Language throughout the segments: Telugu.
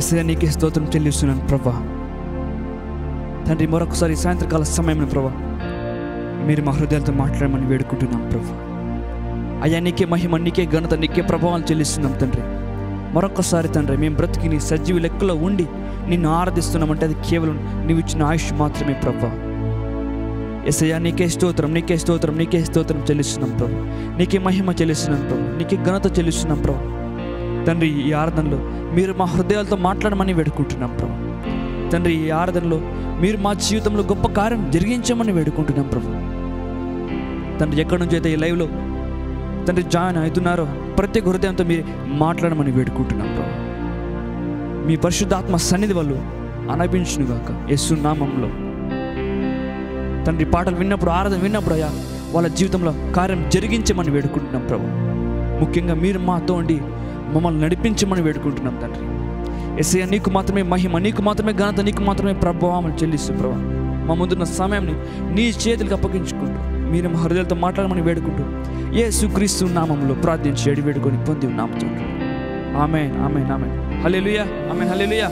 ఎస్ఐ నీకే స్తోత్రం చెల్లిస్తున్నాను ప్రభా తండ్రి మరొకసారి ఈ సాయంత్రకాల సమయంలో ప్రభా మీరు మా హృదయాలతో మాట్లాడమని వేడుకుంటున్నాం ప్రభా అయ్యా నీకే మహిమ నీకే ఘనత నీకే ప్రభావం చెల్లిస్తున్నాం తండ్రి మరొకసారి తండ్రి మేము బ్రతికి నీ సజీవ లెక్కలో ఉండి నిన్ను ఆరాధిస్తున్నామంటే అది కేవలం నీవు ఇచ్చిన ఆయుష్ మాత్రమే ప్రభా ఎసయ్యా నీకే స్తోత్రం నీకే స్తోత్రం నీకే స్తోత్రం చెల్లిస్తున్నాం ప్రభు నీకే మహిమ చెల్లిస్తున్నాం ప్రభు నీకే ఘనత చెల్లిస్తున్నాం ప్రభు తండ్రి ఈ ఆరాధనలో మీరు మా హృదయాలతో మాట్లాడమని వేడుకుంటున్నాం ప్రభు తండ్రి ఈ ఆరాధనలో మీరు మా జీవితంలో గొప్ప కార్యం జరిగించమని వేడుకుంటున్నాం ప్రభు తండ్రి ఎక్కడి నుంచి అయితే ఈ లైవ్లో తండ్రి జాయిన్ అవుతున్నారో ప్రత్యేక హృదయంతో మీరు మాట్లాడమని వేడుకుంటున్నాం ప్రభు మీ పరిశుద్ధాత్మ సన్నిధి వాళ్ళు అనిపించునుగాక యేసు నామంలో తండ్రి పాటలు విన్నప్పుడు ఆరాధన విన్నప్పుడు అయ్యా వాళ్ళ జీవితంలో కార్యం జరిగించమని వేడుకుంటున్నాం ప్రభు ముఖ్యంగా మీరు మాతో ఉండి మమ్మల్ని నడిపించమని వేడుకుంటున్నాం తండ్రి ఎస్ఐ నీకు మాత్రమే మహిమ నీకు మాత్రమే ఘనత నీకు మాత్రమే ప్రభావం చెల్లిస్తూ ప్రభు మా ముందున్న సమయంని నీ చేతులకు అప్పగించుకుంటూ మీరు మా హృదయాలతో మాట్లాడమని వేడుకుంటూ ఏ సుక్రీస్తు నామంలో ప్రార్థించి ఏడి వేడుకొని పొంది ఉన్నాం తండ్రి ఆమె ఆమె ఆమె హల్లెలూయా ఆమె హల్లెలూయా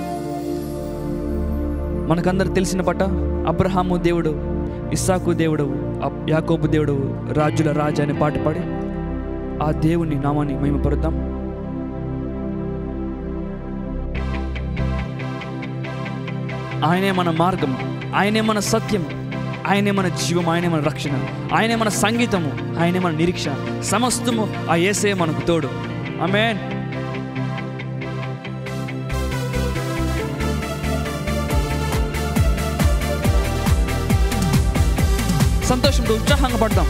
మనకందరు తెలిసిన పట్ట అబ్రహాము దేవుడు ఇస్సాకు దేవుడు అబ్- యాకోబు దేవుడు రాజుల రాజా అనే పాట పాడి ఆ దేవుని నామాన్ని మేము పరుద్దాం ఆయనే మన మార్గం ఆయనే మన సత్యం ఆయనే మన జీవం ఆయనే మన రక్షణ ఆయనే మన సంగీతము ఆయనే మన నిరీక్ష సమస్తము ఆ ఏసే మనకు తోడు ఆమేన్ సంతోషంతో ఉత్సాహంగా పడదాం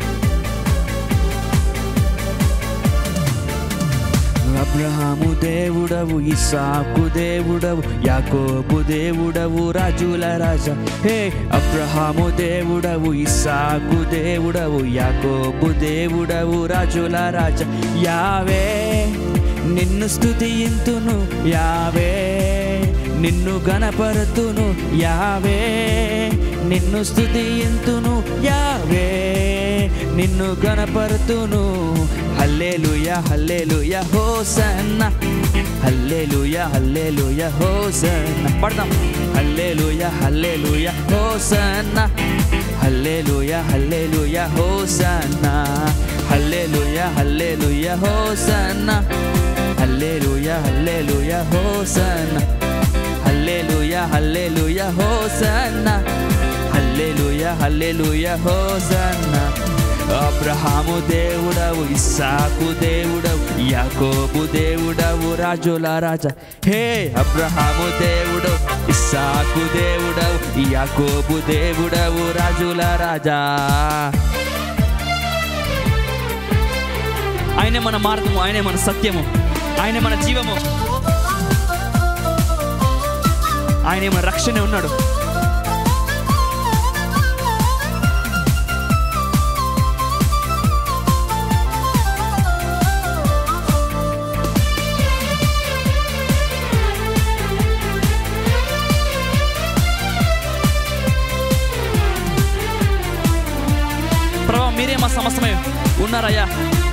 అబ్రహాము దేవుడవు ఇసాకు దేవుడవు యాకోబు దేవుడవు రాజుల రాజా హే అబ్రహాము దేవుడవు ఇసాకు దేవుడవు యాకోబు దేవుడవు రాజుల రాజా యావే నిన్ను స్తుతియింతును యావే నిన్ను గణపరతును యావే నిన్ను స్తుతియింతును యావే నిన్ను గణపరతును హల్లేలుయ హల్లేలుయ హోసన్న హల్లేలుయ హల్లేలుయ హోసన్న పడదాం హల్లేలుయ హల్లేలుయ హోసన్న హల్లేలుయ హల్లేలుయ హోసన్న హల్లేలుయ హల్లేలుయ హోసన్న హల్లేలుయ హల్లేలుయ హోసన్న హల్లేలుయ హల్లేలుయ హోసన్న హల్లేలుయ హల్లేలుయ హోసన్న అబ్రహాము దేవుడవు ఇస్సాకు దేవుడవు యాకోబు దేవుడవు రాజుల రాజా హే అబ్రహాము దేవుడవు ఇస్సాకు దేవుడవు యాకోబు దేవుడవు రాజుల రాజా ఆయనే మన మార్గము ఆయనే మన సత్యము ఆయనే మన జీవము ఆయనే మన రక్షణ ఉన్నాడు ప్రభావ మీరే మా సమస్తమై ఉన్నారయ్యా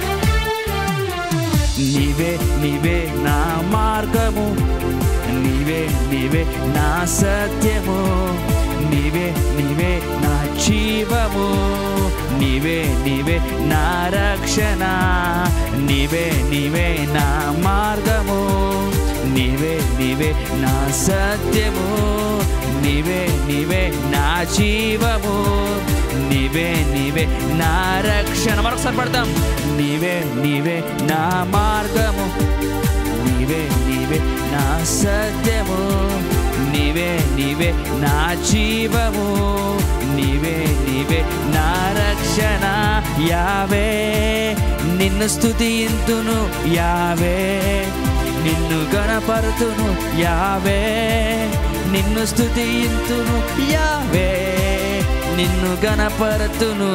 నీవే నీవే నా మార్గము నీవే నీవే నా సత్యము నీవే నీవే నా జీవము నీవే నీవే నా రక్షణ నీవే నీవే నా మార్గము నీవే నీవే నా సత్యము నీవే నీవే నా జీవము నీవే నీవే నా రక్షణ మరొకసారి పడతాం నీవే నీవే నా మార్గము నీవే నీవే నా సత్యము నీవే నీవే నా జీవము నీవే నీవే నా రక్షణ యావే నిన్ను స్తుతింతును యావే నిన్ను గణపరుతును యావే నిన్ను స్తుతింతును యావే నిన్ను గణపరుతును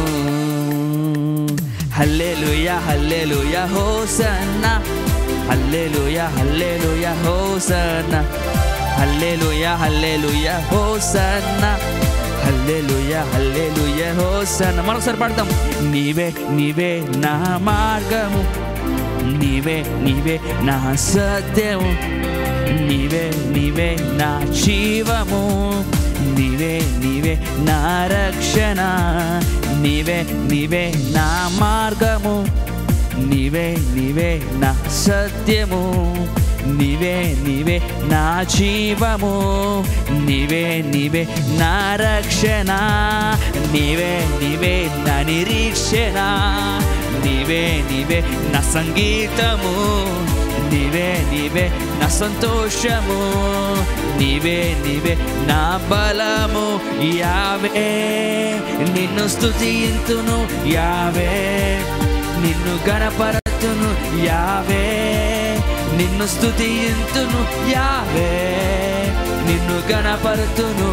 హల్లెలూయ హల్లెలూయ హోసన్న హల్లెలూయ హల్లెలూయ హోసన్న హల్లెలూయ హల్లెలూయ హోసన్న హల్లెలూయ హల్లెలూయ హోసన్న మరొకసారి పాడతాం నీవే నీవే నా మార్గము నీవే నీవే నా సత్యము నీవే నీవే నా జీవము నీవే నీవే నా రక్షణ నీవే నీవే నా మార్గము నీవే నీవే నా సత్యము నీవే నీవే నా జీవము నీవే నీవే నా రక్షణ నీవే నీవే నా నిరీక్షణ నీవే నీవే నా సంగీతము నీవే నీవే నా సంతోషము నీవే నీవే నా బలము యావే నిన్ను స్తుతింతును యావే నిన్ను గణపరతును యావే నిన్ను స్తుతింతును యావే నిన్ను గణపరతును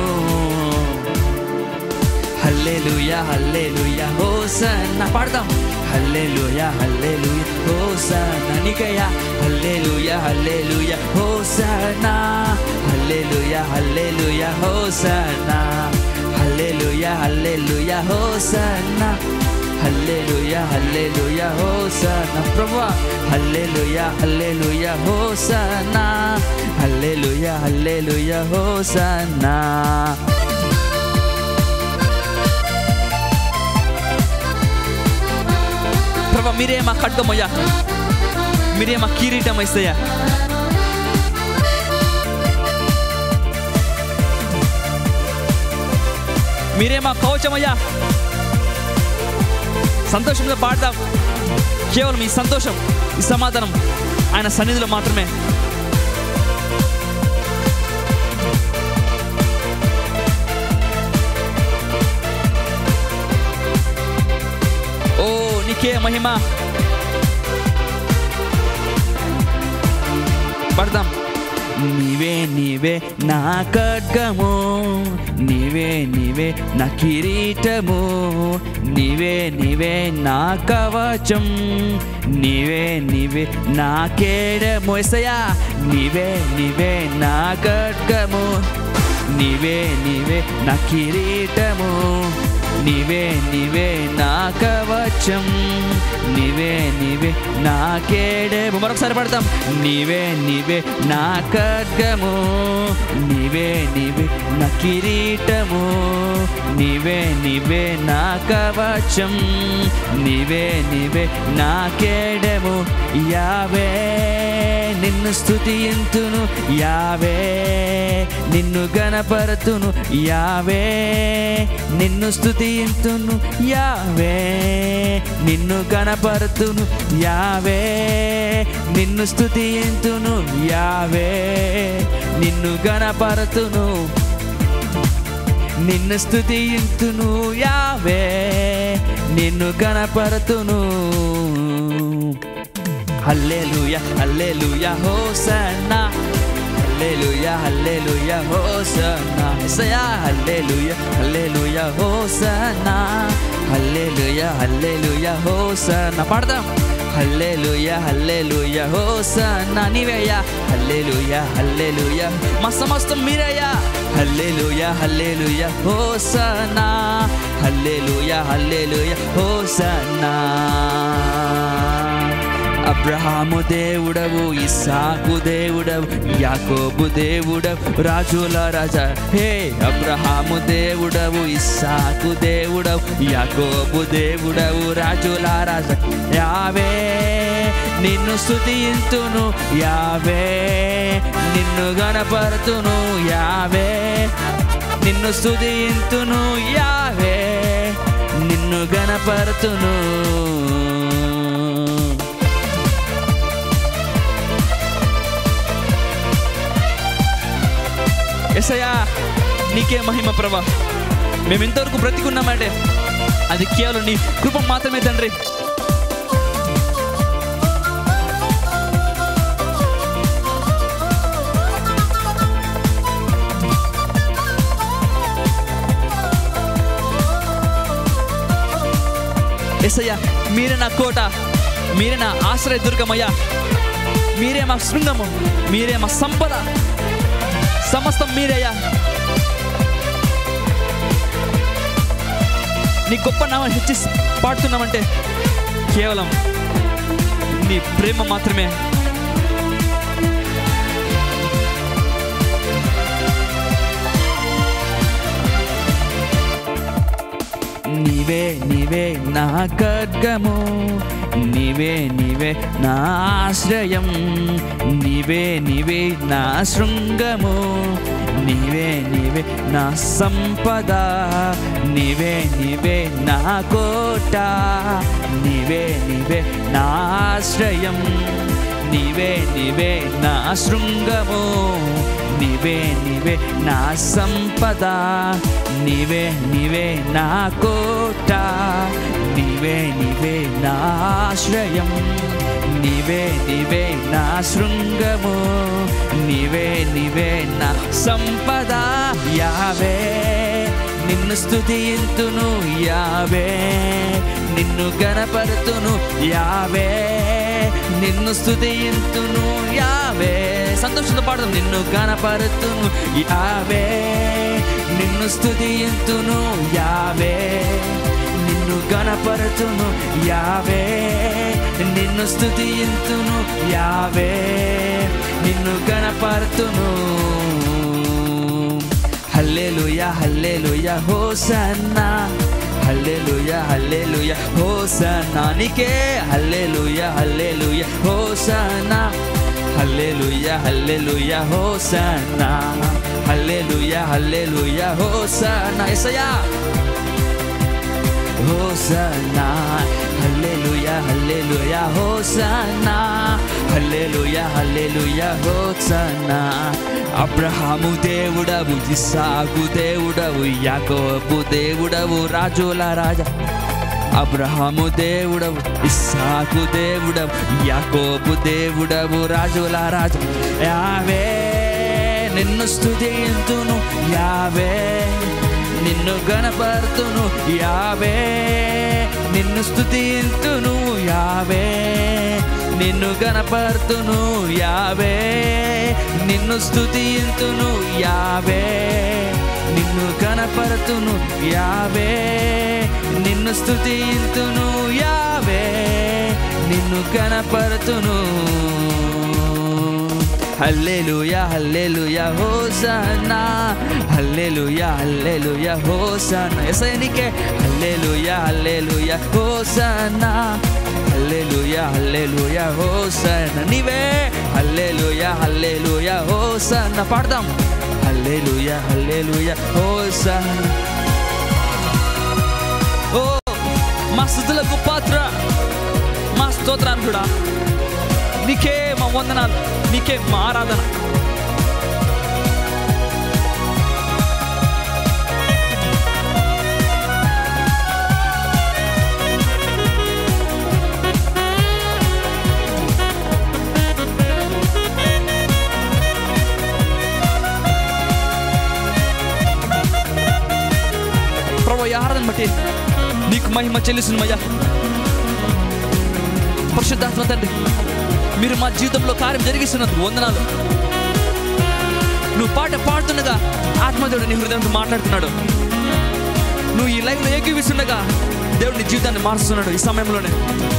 హల్లెలూయా హల్లెలూయా హోసన్న పాడదాం హల్లెలూయా హల్లెలూయా హోసన్న నీకయ్యా హల్లెలూయా హల్లెలూయా హోసన్న హల్లెలూయా హల్లెలూయా హోసన్న హల్లెలూయా హల్లెలూయా హోసన్న హల్లెలూయా హల్లెలూయా హోసన్న ప్రభువా హల్లెలూయా హల్లెలూయా హోసన్న హల్లెలూయా హల్లెలూయా హోసన్న ప్రభా మీరే మా ఖడ్గమయ్యా మీరే మా కిరీటం ఇస్తాయా మీరే మా కవచమయ్యా సంతోషంతో పాడదాం కేవలం ఈ సంతోషం ఈ సమాధానం ఆయన సన్నిధిలో మాత్రమే ఓ నీకే మహిమ పడదాం నీవే నీవే నా ఖడ్గము నీవే నీవే నా కిరీటము నీవే నీవే నా కవచం నీవే నీవే నా కేడము ఎసయా నీవే నీవే నా ఖడ్గము నీవే నీవే నా కిరీటము నీవే నీవే నా కవచం నీవే నీవే నా కేడము మరొకసారి పడతాం నీవే నీవే నా ఖడ్గము నీవే నీవే నా కిరీటము నీవే నీవే నా కవచం నీవే నీవే నా కేడము యావే నిన్ను స్తుతింతును యావే నిన్ను గణపరతును యావే నిన్ను స్తుతింతును యావే నిన్ను గణపరతును యావే నిన్ను స్తుతింతును యావే నిన్ను గణపరతును నిన్ను స్తుతింతును యావే నిన్ను గణపరతును హల్లెలూయా హల్లెలూయా హోసన్నా హల్లెలూయా హల్లెలూయా హోసన్నా యేసయ్యా హల్లెలూయా హల్లెలూయా హోసన్నా హల్లెలూయా హల్లెలూయా హోసన్నా పాడదాం హల్లెలూయా హల్లెలూయా హోసన్నా నీవేయ్యా హల్లెలూయా హల్లెలూయా మా సమస్తం మీరయ్యా హల్లెలూయా హల్లెలూయా హోసన్నా హల్లెలూయా హల్లెలూయా హోసన్నా అబ్రహాము దేవుడవు ఇస్సాకు దేవుడవు యాకోబు దేవుడవు రాజుల రాజా హే అబ్రహాము దేవుడవు ఇస్సాకు దేవుడవు యాకోబు దేవుడవు రాజుల రాజా యావే నిన్ను స్తుతింతును యావే నిన్ను గణపరుతును యావే నిన్ను స్తుతింతును యావే నిన్ను గణపరుతును ఎసయా నీకే మహిమ ప్రభా మేము ఇంతవరకు బ్రతికున్నామంటే అది కేవలం నీ కృప మాత్రమే తండ్రి ఎసయ్యా మీరే నా కోట మీరే నా ఆశ్రయ దుర్గమయ్యా మీరే మా శృంగము మీరే మా సంపద సమస్తం మీరయ్యా నీ గొప్ప నామని హెచ్చి పాడుతున్నామంటే కేవలం నీ ప్రేమ మాత్రమే నీవే నా ఖడ్గము నీవే నీవే నా ఆశ్రయం నీవే నీవే నా శృంగము నీవే నీవే నా సంపద నీవే నీవే నా కోట నీవే నీవే నా ఆశ్రయం నీవే నీవే నా శృంగము నీవే నీవే నా సంపద నీవే నీవే నా కోట నీవే నీవే నా ఆశ్రయం నీవే నీవే నా శృంగము నీవే నీవే నా సంపద యావే నిన్ను స్తుతింతును యావే నిన్ను గణపరుతును యావే నిన్ను స్తుతింతును యావే సంతోషంతో పాడదాం నిన్ను గణపరుతును యావే నిన్ను స్తుతింతును యావే నిన్ను గణపరచును యావే నిన్ను స్తుతింతును యావే నిన్ను గణపరతును హల్లెలూయా హల్లెలూయా హోసన్నా హల్లెలూయా హల్లెలూయా హోసన్నా నీకే హల్లెలూయా హల్లెలూయా హోసన్నా హల్లెలూయా హల్లెలూయా హోసన్నా హల్లెలూయా హల్లెలూయా హోసన్నా యేసయ్యా హోసన్నా హల్లెలూయా హల్లెలూయా హోసన్నా హల్లెలూయా హల్లెలూయా హోసన్నా అబ్రహాము దేవుడవు ఇస్సాకు దేవుడవు యాకోబు దేవుడవు రాజుల రాజా అబ్రహాము దేవుడవు ఇస్సాకు దేవుడవు యాకోబు దేవుడవు రాజుల రాజు యావే నిన్ను స్తుతింతును యావే నిన్ను గణపరుతును యావే నిన్ను స్తుతింతును యావే నిన్ను గణపరుతును యావే నిన్ను స్తుతింతును యావే నిన్ను గణపరుతును యావే నిన్ను స్తుతింతును యావే నిన్ను గణపరుతును హల్లెలూయా హల్లెలూయా హోసన్నా హల్లెలూయా హల్లెలూయా హోసన్నా ఎసైనికే హల్లెలూయా హల్లెలూయా హోసన్నా హల్లెలూయా హల్లెలూయా హోసన్నా నీవే హల్లెలూయా హల్లెలూయా హోసన్నా పాడదాం హల్లెలూయా హల్లెలూయా హోసన్నా ఓ మా స్థుతులకు పాత్ర మా స్తోత్రార్హుడా నీకే మా వందనాలు నీకే మా ఆరాధన ప్రభు ఈ ఆరాధన బట్టి నీకు మహిమ చెల్లిస్తున్నమయ్యా పరిశుద్ధాత్మ తండ్రి మీరు మా జీవితంలో కార్యం జరిగిస్తున్నందుకు వందనాలు నువ్వు పాట పాడుతుండగా ఆత్మదేవుడు నీ హృదయంతో మాట్లాడుతున్నాడు నువ్వు ఈ లైఫ్లో ఏకీవిస్తుండగా దేవుడు నీ జీవితాన్ని మారుస్తున్నాడు ఈ సమయంలోనే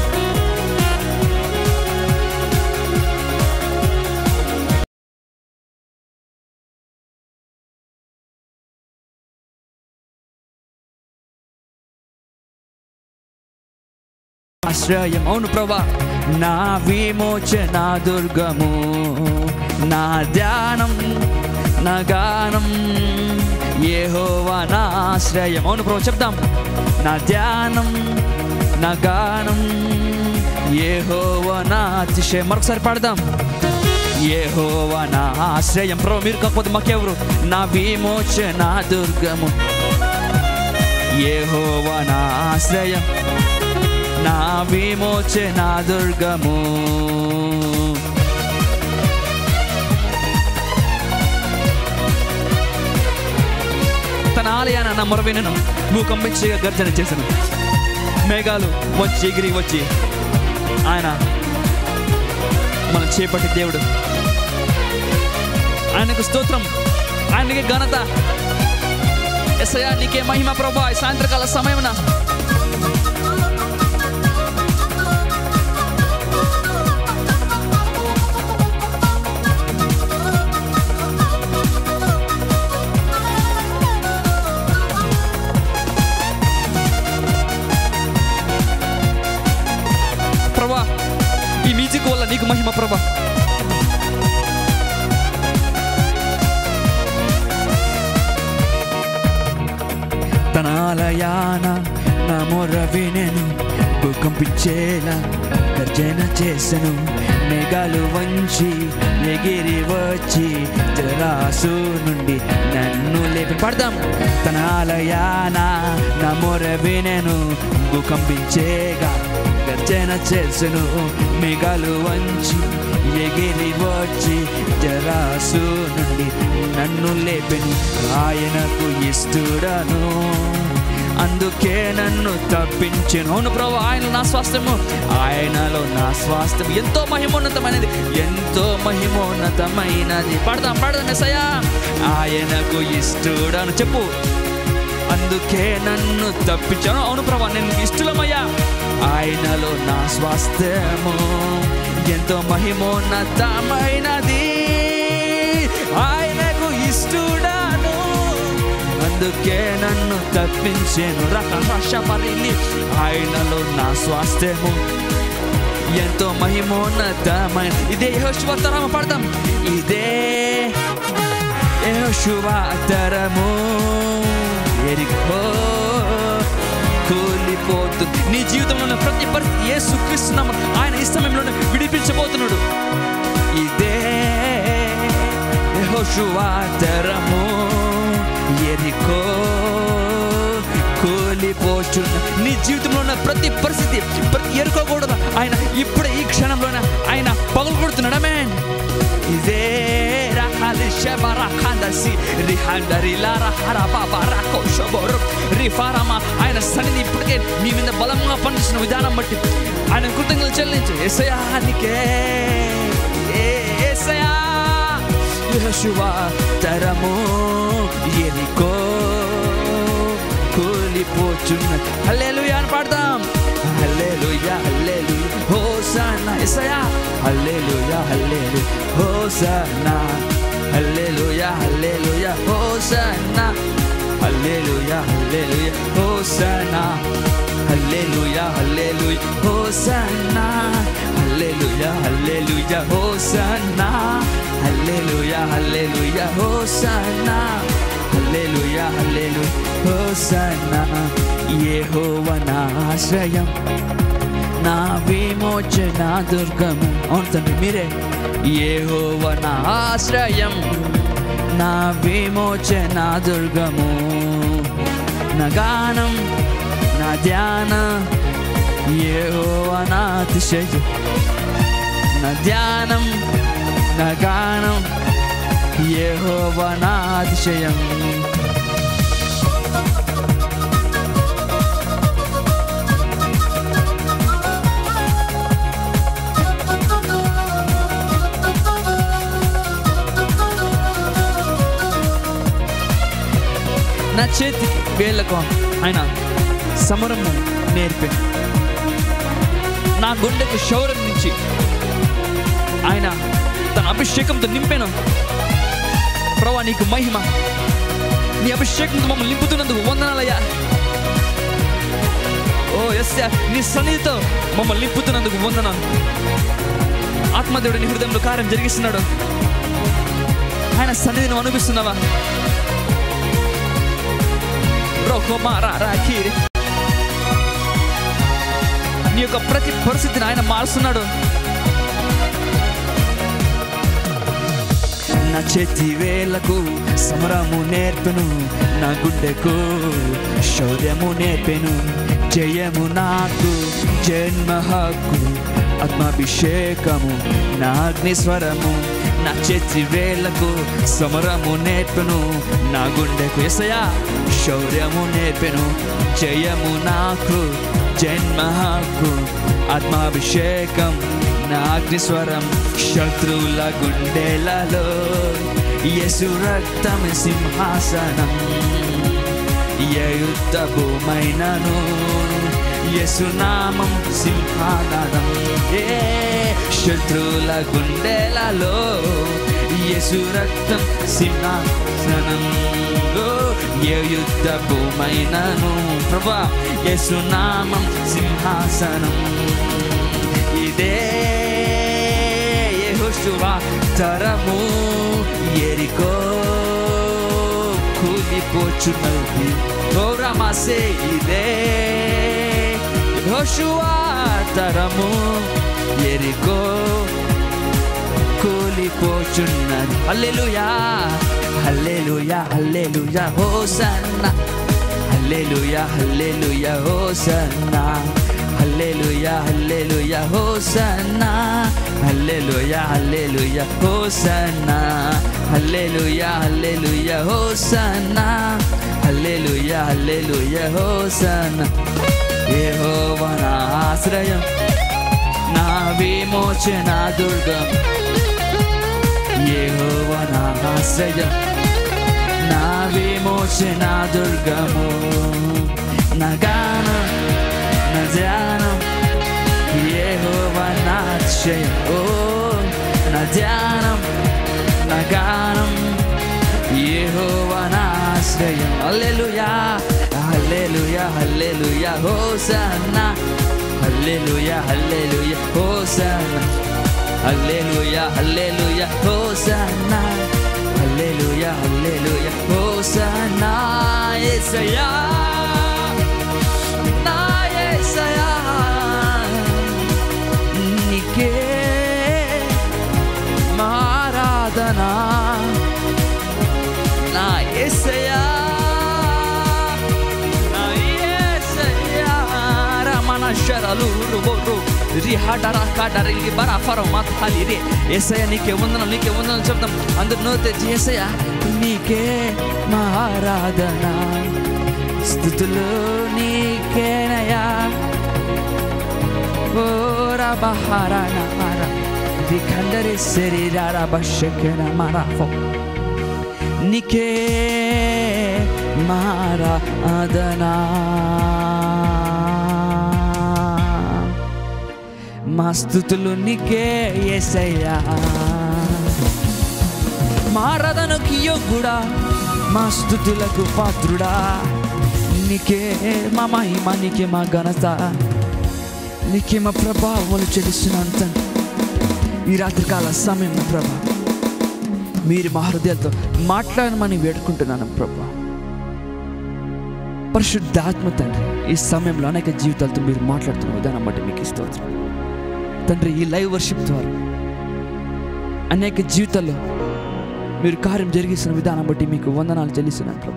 ఆశ్రయం అవును ప్రభా నా విమోచన దుర్గము నా ధ్యానం నా గానం ఏహోవా నా ఆశ్రయం అవును ప్రభు చెప్దాం నా ధ్యానం నా గానం ఏహోవా నా అతిశయం మరొకసారి పాడదాం ఏహోవా నా ఆశ్రయం ప్రభు మీరు కాకపోతే మాకెవరు నా విమోచన దుర్గము ఏహోవా నా ఆశ్రయం నా విమోచన దుర్గము తన ఆలయాన నా మొరవినను భూకంపించగా గర్జన చేశాను మేఘాలు వచ్చి ఎగిరి వచ్చి ఆయన మనం చేపట్టి దేవుడు ఆయనకు స్తోత్రం ఆయనకి ఘనత ఎస్ఐయా నీకే మహిమ ప్రభా ఈ సాయంత్రకాల సమయమున ఆలయాన నా మొర వినెను భూకంపించేలా గర్జన చేసెను మేఘాలు వంచి ఎగిరి వచ్చి జలరాసు నుండి నన్ను లేపి పడదాం తన ఆలయాన నా మొర వినెను భూకంపించేగా గర్జన చేసెను మేఘాలు వంచి ఎగిరి వచ్చి జరాసు నుండి నన్ను లేపెను ఆయనకు ఇస్తుడను అందుకే నన్ను తప్పించెను అవును ప్రభు ఆయన నా స్వాస్థ్యము ఆయనలో నా స్వాస్థ్యం ఎంతో మహిమోన్నతమైనది ఎంతో మహిమోన్నతమైనది పడదాం పడదాం ఎసయా ఆయనకు ఇస్తుడను చెప్పు అందుకే నన్ను తప్పించాను అవును ప్రభా నేను ఇష్టలమయ్యా ఆయనలో నా స్వాస్థ్యము ఎంతో మహిమోన్నతమైనది ఆయనకు ఇష్టడాను అందుకే నన్ను తప్పించాను రకరషపరిలి ఆయనలో నా స్వాస్థ్యము ఎంతో మహిమోన్నతమైన ఇదే యెహోషువ పడదాం ఇదే యెహోషువ తరము ఎరికో కూలిపోతు నీ జీవితంలో ఉన్న ప్రతి పరిస్థితి ఏ సుఖిస్తున్నాము ఆయన ఈ సమయంలోనే విడిపించబోతున్నాడు ఇదే యెహోషువ తరము ఎరికో కూలిపోచున్న నీ జీవితంలో ఉన్న ప్రతి పరిస్థితి ప్రతి ఎరుకోకూడదు ఆయన ఇప్పుడే ఈ క్షణంలోనే ఆయన పగులు కొడుతున్నాడు ఆమేన్ ఇదే రహాలి షబర ఖందసి రిహండరి లార హరబ బరకో షబోరు రిఫారమ ఆయన సన్నిధి ఇప్పటికే నీ మీద బలంగా పనిచేసిన విధానం బట్టి ఆయన కృతజ్ఞతలు చెల్లించు ఏసయానికే ఏసయా యెహోషువ తరము ఎరికో కూలిపోచున్న హల్లెలూయా అని పాడదాం హల్లెలూయా హల్లెలూయా హోసన్నా యేసయ్యా హల్లెలూయా హల్లెలూయా హోసన్నా హల్లెలూయా హల్లెలూయా హోసన్నా హల్లెలూయా హల్లెలూయా హోసన్నా హల్లెలూయా హల్లెలూయా హోసన్నా హల్లెలూయా హల్లెలూయా హోసన్నా హల్లెలూయా హల్లెలూయా హోసన్నా హల్లెలూయా హల్లెలూయా హోసన్నా యెహోవా నా ఆశ్రయం నా విమోచన దుర్గము అవును తండ్రి మీరే యెహోవా నా ఆశ్రయం నా విమోచన దుర్గము నా గానం నా ధ్యాన యెహోవా నా అతిశయం నా ధ్యానం నా గానం యెహోవా నా అతిశయం నా చేతి వేళ్ళకు ఆయన సమరము నేర్పే నా గుండెకు శౌర్యం నుంచి ఆయన తన అభిషేకంతో నింపాను ప్రభా నీకు మహిమ నీ అభిషేకంతో మమ్మల్ని నింపుతున్నందుకు వందనాలయ్యా ఓ ఎస్ నీ సన్నిధితో మమ్మల్ని నింపుతున్నందుకు వందనాలు ఆత్మదేవుడు నీ హృదయంలో కార్యం జరిగిస్తున్నాడు ఆయన సన్నిధిని అనుభవిస్తున్నావా రోకో మారా రాకీరి నీ యొక్క ప్రతి పరిస్థితిని ఆయన మారుస్తున్నాడు నా చేతి వేలకు సమరము నేర్పెను నా గుండెకు శౌర్యము నేర్పెను జయము నాకు జన్మ హక్కు ఆత్మాభిషేకము నా అగ్నిస్వరము నా చేతి వేలకు సమరము నేర్పెను నా గుండెకు ఎసయా శౌర్యము నేర్పెను జయము నాకు జన్మ హక్కు ఆత్మాభిషేకం నా అగ్నిస్వరం శత్రువుల గుండెలలో యేసు రక్తం సింహాసనం ఏ యుద్ధ భూమైనను యేసు నామం సింహాదనం ఏ శత్రువుల గుండెలలో యేసు రక్తం సింహాసనం ఓ, ఏ యుద్ధ భూమైనను ప్రభా యేసు నామం సింహాసనం ఇదే యెహోషువ తరము ఎరికో కూలిపోచున్నది గౌరమాసే ఇదే యెహోషువా తరము ఎరికో కూలిపోచున్నది హల్లెలూయా హల్లెలూయా హల్లెలూయా హోసన్న హల్లెలూయా హల్లెలూయా హోసన్న హల్లెలూయా హల్లెలూయా హోసన్న హల్లెలూయా హల్లెలూయా హోసన్న హల్లెలూయా హల్లెలూయా హోసన్న హల్లెలూయా హల్లెలూయా హోసన్న యెహోవా నా ఆశ్రయం నా విమోచన దుర్గం యెహోవా నా ఆశ్రయం నా విమోచన దుర్గము నా గానం నా ధ్యానం యెహోవా నా అతిశయం ఓ నా ధ్యానం నా గానం యెహోవా నా ఆశ్రయం హల్లెలూయా హల్లెలూయా హల్లెలూయా హోసన్నా హల్లెలూయా హల్లెలూయా హోసన్నా హల్లెలూయా హల్లెలూయా హోసన్నా హల్లెలూయా హల్లెలూయా హోసన్నా యేసయ్యా నా యేసయ్యా నీకే మారాధనా నా యేసయ్యా నా యేసయ్యా రమణ శరలు రుబోరు రిహాటర కాటరి బరా ఫరో మాతాలి రే యేసయ్య నీకే వందనం నీకే వందనం చెప్తాం అందరు నోతే యేసయ్య నీకే మారాధన స్థుతులు నీకేనయా ఓరా బహారాన మారా విఖండరి శరీరార బషకెన మారాఫో నీకే మారా అదనా మా స్థుతులు నీకే ఏసయ్యా మారదనుకి యోగుడా మా స్థుతులకు పాత్రుడా నీకే మా మహిమ నీకే మా ఘనత నీకే మా ప్రభావములు చెల్లిస్తున్నాను తండ్రి ఈ రాత్రికాల సమయం ప్రభా మీరు మా హృదయాలతో మాట్లాడమని వేడుకుంటున్నాను ప్రభా పరిశుద్ధాత్మ తండ్రి ఈ సమయంలో అనేక జీవితాలతో మీరు మాట్లాడుతున్న విధానం బట్టి మీకు స్తోత్రం తండ్రి ఈ లైవ్ వర్షిప్ ద్వారా అనేక జీవితాల్లో మీరు కార్యం జరిగిస్తున్న విధానం బట్టి మీకు వందనాలు చెల్లిస్తున్నాను ప్రభు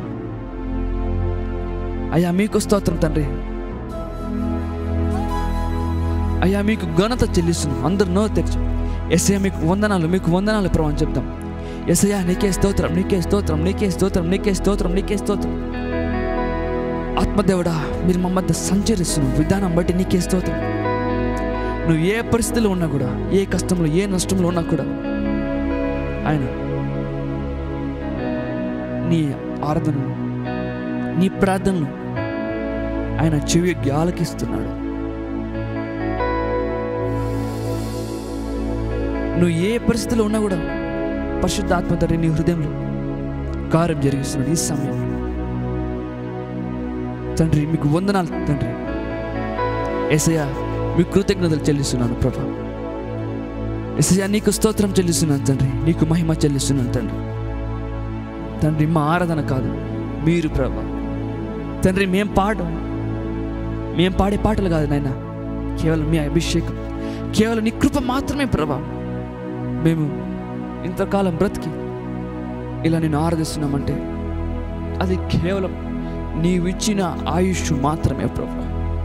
అయ్యా మీకు స్తోత్రం తండ్రి అయ్యా మీకు ఘనత చెల్లిస్తున్నాం అందరు నో తెచ్చు ఎస్ఐ మీకు వందనాలు మీకు వందనాలు ప్రభు అని చెప్తాం ఎస్ఐయా నీకే స్తోత్రం నీకే స్తోత్రం నీకే స్తోత్రం నీకే స్తోత్రం నీకే స్తోత్రం ఆత్మదేవుడా మీరు మా మధ్య సంచరిస్తున్నాం విధానం బట్టి నీకే స్తోత్రం నువ్వు ఏ పరిస్థితిలో ఉన్నా కూడా ఏ కష్టంలో ఏ నష్టంలో ఉన్నా కూడా ఆయన నీ ఆరాధనను నీ ప్రార్థనలు ఆయన చెవికి ఆలకిస్తున్నాడు నువ్వు ఏ పరిస్థితిలో ఉన్నా కూడా పరిశుద్ధాత్మ తండ్రి నీ హృదయంలో కార్యం జరిగిస్తున్నాడు ఈ సమయం తండ్రి మీకు వందనాలు తండ్రి ఎసయ్య మీకు కృతజ్ఞతలు చెల్లిస్తున్నాను ప్రభా ఎసయ్య నీకు స్తోత్రం చెల్లిస్తున్నాను తండ్రి నీకు మహిమ చెల్లిస్తున్నాను తండ్రి తండ్రి మా ఆరాధన కాదు మీరు ప్రభా తండ్రి మేం పాడడం మేం పాడే పాటలు కాదు నాయన కేవలం మీ అభిషేకం కేవలం నీ కృప మాత్రమే ప్రభా మేము ఇంతకాలం బ్రతికి ఇలా నేను ఆరాధిస్తున్నామంటే అది కేవలం నీవిచ్చిన ఆయుష్ మాత్రమే ప్రభు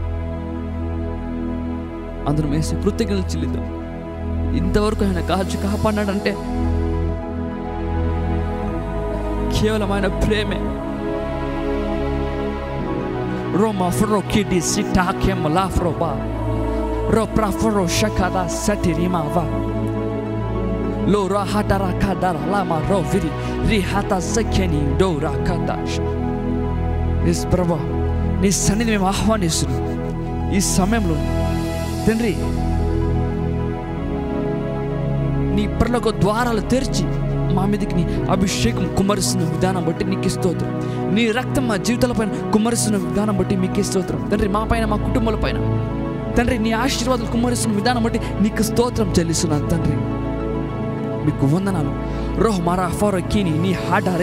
అందరం వేసి కృతజ్ఞతలు చెల్లిద్దాం ఇంతవరకు ఆయన కాల్చి కాపాడాడంటే కేవలం ఆయన ప్రేమే రోమా ఫ్రో కిడి సిటాకెమ్ లాఫ్రో బా రో ప్రాఫ్రో షకదా సటిరిమా వా లో రా హటరా కదరా లామా రో విరి రి హత సఖ్యని డోరా కదాష్ ఎస్ ప్రభా నీ సన్నిధి మేము ఆహ్వానిస్తున్నాం ఈ సమయంలో తండ్రి నీ పర్లకు ద్వారాలు తెరిచి మా మీదకి నీ అభిషేకం కుమ్మరిస్తున్న విధానం బట్టి నీకు స్తోత్రం నీ రక్తం మా జీవితాల పైన కుమ్మరిస్తున్న విధానం బట్టి మీకు స్తోత్రం తండ్రి మా పైన మా కుటుంబాల పైన తండ్రి నీ ఆశీర్వాదాలు కుమ్మరిస్తున్న విధానం బట్టి నీకు స్తోత్రం చెల్లిస్తున్నాను తండ్రి మీకు వందనాలు రోహ్ మారా ఫోర్ కీని నీ హాడారే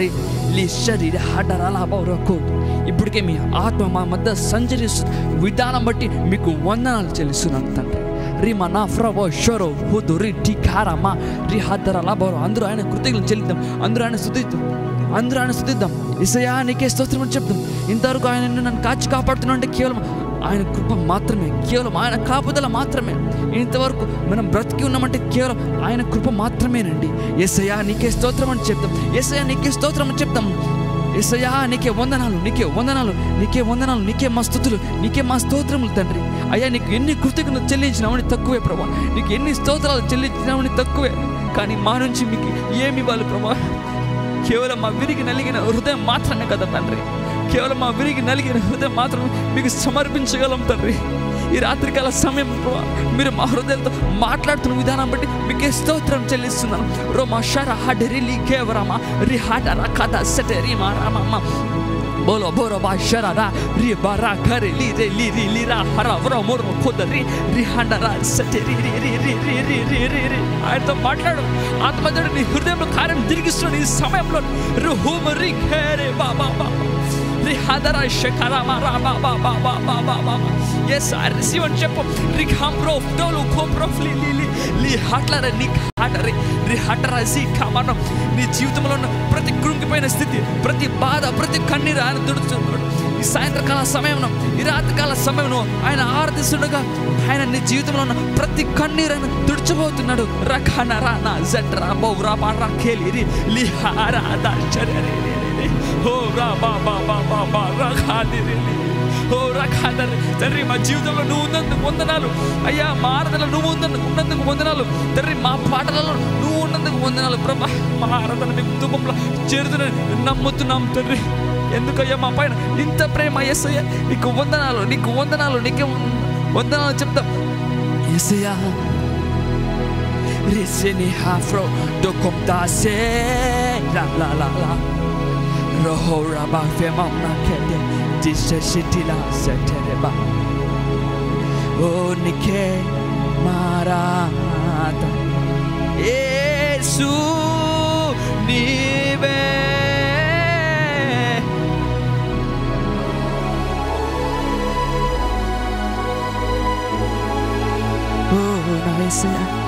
లీ శరీర హడరాల బౌరకోత్ ఇప్పటికే మీ ఆత్మ మా మధ్య సంచరిస్తు విధానం బట్టి మీకు వందనాలు చెల్లిస్తున్నాను తండ్రి రిమా నా ఫ్రవో షోరో హుదు రి టికారమా రి హద్దరలా బౌరో అందరూ ఆయన కృతజ్ఞతలు చెల్లిద్దాం అందరూ ఆయన స్థుతిద్దాం అందరూ ఆయన స్థుతిద్దాం ఇసయా నీకే స్తోత్రం అని చెప్దాం ఇంతవరకు ఆయన నిన్ను నన్ను కాచి కాపాడుతున్నా అంటే కేవలం ఆయన కృప మాత్రమే కేవలం ఆయన కాపుదల మాత్రమే ఇంతవరకు మనం బ్రతికి ఉన్నామంటే కేవలం ఆయన కృప మాత్రమేనండి ఎసయా నీకే స్తోత్రం అని చెప్తాం ఎసయా నీకే స్తోత్రం అని చెప్తాం ఎసయా నీకే వందనాలు నీకే వందనాలు నీకే వందనాలు నీకే మా స్థుతులు నీకే మా స్తోత్రములు తండ్రి అయ్యా నీకు ఎన్ని కృతజ్ఞతలు చెల్లించినామని తక్కువే ప్రభా నీకు ఎన్ని స్తోత్రాలు చెల్లించినామని తక్కువే కానీ మా నుంచి మీకు ఏమి ఇవ్వాలి ప్రభా కేవలం మా విరిగి నలిగిన హృదయం మాత్రమే కదా తండ్రి కేవలం మా విరిగి నలిగిన హృదయం మాత్రం మీకు సమర్పించగలం తండ్రి ఈ రాత్రికాల సమయం ప్రభా, మీరు మా హృదయంతో మాట్లాడుతున్న విధానం బట్టి మీకే స్తోత్రం చెల్లిస్తున్నాను రోమా షర హడరిలి కేవరమా రి హడర కథ సెటరి మా రామమ్మ బోలో బోరో బా షరరా రి బరా కరి లి రి లి రి లి రా హర వర మోర ఖుద రి రి హండరా సటి రి రి రి రి రి రి రి రి రి ఆయనతో మాట్లాడు ఆత్మజుడు నీ హృదయంలో కార్యం జరిగిస్తున్న ఈ సమయంలో రు హుమ రి ఖేరే బా బా బా రి హదరా షకరా మా రా బా బా బా బా బా బా బా yes i receive అని చెప్పు రి ఖాం ప్రో డోలు ఖో ప్రో లి లి లి లి హట్లర ని హటరి రి హటరా సి ఖమనం నీ జీవితంలో ఉన్న ప్రతి కృంగిపోయిన స్థితి ప్రతి బాధ ప్రతి కన్నీరు ఆయన తుడుచుతున్నాడు ఈ సాయంత్రకాల సమయంలో ఈ రాత్రికాల సమయంలో ఆయన ఆరాధిస్తుండగా ఆయన నీ జీవితంలో ఉన్న ప్రతి కన్నీరు ఆయన తుడిచిపోతున్నాడు రఖన రానా జట్రా బౌరా బారా ఖేలి రి లి హారా దా చరరి రి రి రి. ఓ రా బా బా బా బా బా రఖా ది రి లి. ఓ రఖా ద రి. తండ్రి మా జీవితంలో నువ్వు ఉన్నందుకు వందనాలు అయ్యా మా ఆరాధనలో నువ్వు ఉన్నందుకు ఉన్నందుకు వందనాలు తండ్రి మా పాటలలో నువ్వు ఉన్నందుకు వందనాలు ప్రభా మా ఆరాధన మీ కుటుంబంలో చేరుతున్నది నమ్ముతున్నాం తండ్రి ఎందుకయ్యా మా పైన ఇంత ప్రేమ ఎస్సయ్యా నీకు వందనాలు నీకు వందనాలు నీకే వం- వందనాలు చెప్తాం ఎస్సయ్యా Risini hafro do komtase la la la la Roho raba femam na kede dishe shitila setereba O nike marata Yesu nive Oh, nice.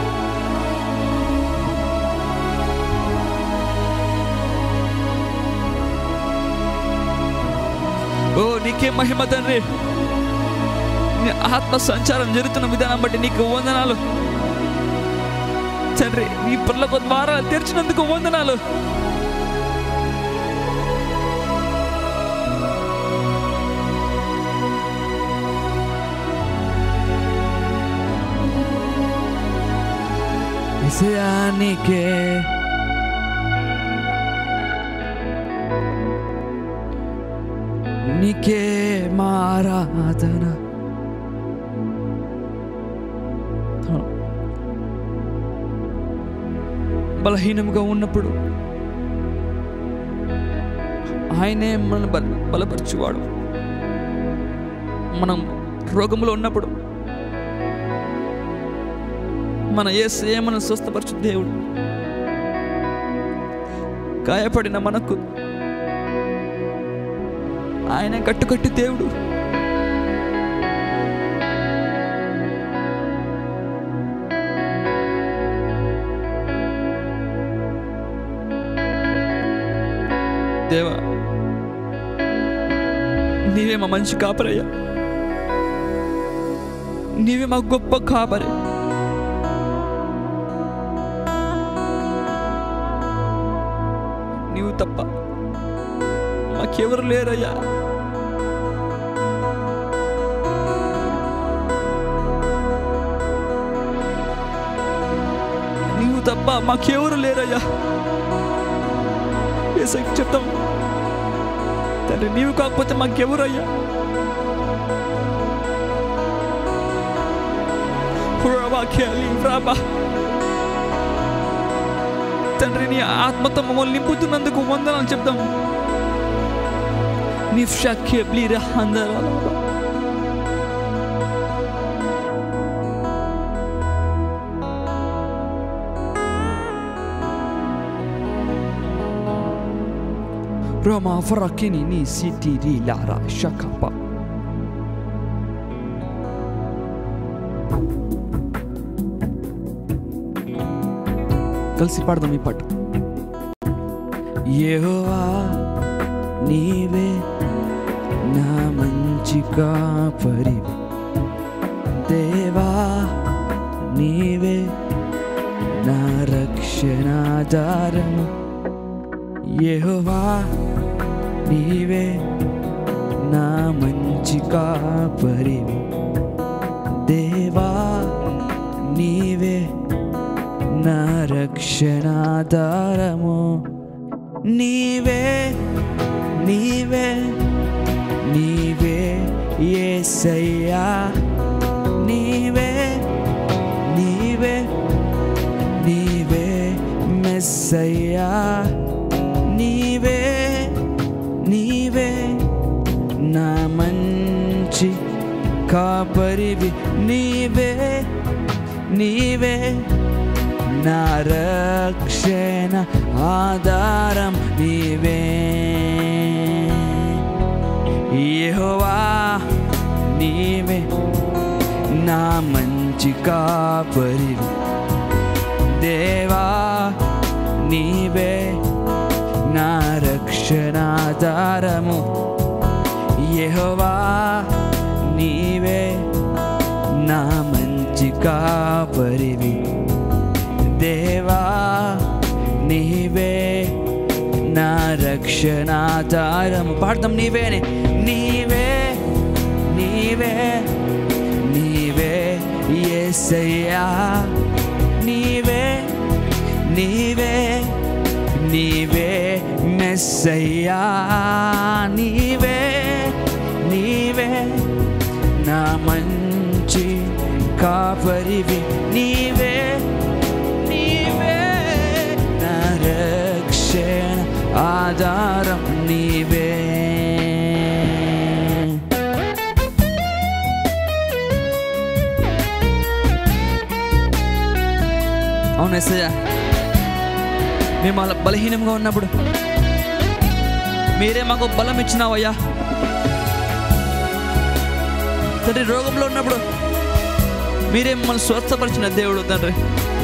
ఓ నీకే మహిమ తండ్రి నీ ఆత్మ సంచారం జరుగుతున్న విధానం బట్టి నీకు వందనాలు తండ్రి నీ పర్లకు ద్వారాలు తెరిచినందుకు వందనాలు నీకే నీకే మారాధన బలహీనంగా ఉన్నప్పుడు ఆయనే మనల్ని బల బలపరచువాడు మనం రోగంలో ఉన్నప్పుడు మన ఏసే మనం స్వస్థపరచు దేవుడు గాయపడిన మనకు ఆయన కట్టుకట్టి దేవుడు దేవా నీవే మా మంచి కాపరయ్యా నీవే మా గొప్ప కాపరి నీవు తప్ప మాకెవరు లేరయ్యా నీవు తప్ప మాకెవరు లేరయ్యా ఏసైకి చెప్తాం తండ్రి నీవు కాకపోతే మాకెవరయ్యా ప్రభా ఖేలి ప్రభా తండ్రి నీ ఆత్మతో మమ్మల్ని నింపుతున్నందుకు వందనాలు చెప్తాం నిఫ్షా కేబ్లి రహందరా Roma farakini ni siti ri lara shakapa. కలిసి పాడదాం ఈ పాట యెహోవా నీవే నా మంచి కాపరివి దేవా నీవే నా రక్షణాధారము యెహోవా నీవే నా మంచి కాపరివి దేవా నీవే నా రక్షణాధారము నీవే నీవే నీవే యేసయ్యా నీవే నీవే నీవే మెస్సయ్యా నీవే నీవే నా మంచి కాపరివి నీవే నీవే నా రక్షణ ఆధారం నీవే యెహోవా నీవే నా మంచి కాపరివి దేవా నీవే నా రక్షణాధారము యెహోవా నీవే నా మంచి కాపరివి దేవా నీవే నా రక్షణాధారము పాడతాం నీవేనే నీవే నీవే నీవే యేసయ్యా నీవే నీవే నీవే మెస్సయ్యా నీవే నీవే నా మంచి కాపరివి నీవే నీవే నా రక్షణ ఆధారం నీవే అవును ఎస్సయ్య మేము అలా బలహీనంగా ఉన్నప్పుడు మీరే మాకు బలం ఇచ్చినావయ్యా తండ్రి రోగంలో ఉన్నప్పుడు మీరే మమ్మల్ని స్వస్థపరిచిన దేవుడు తండ్రి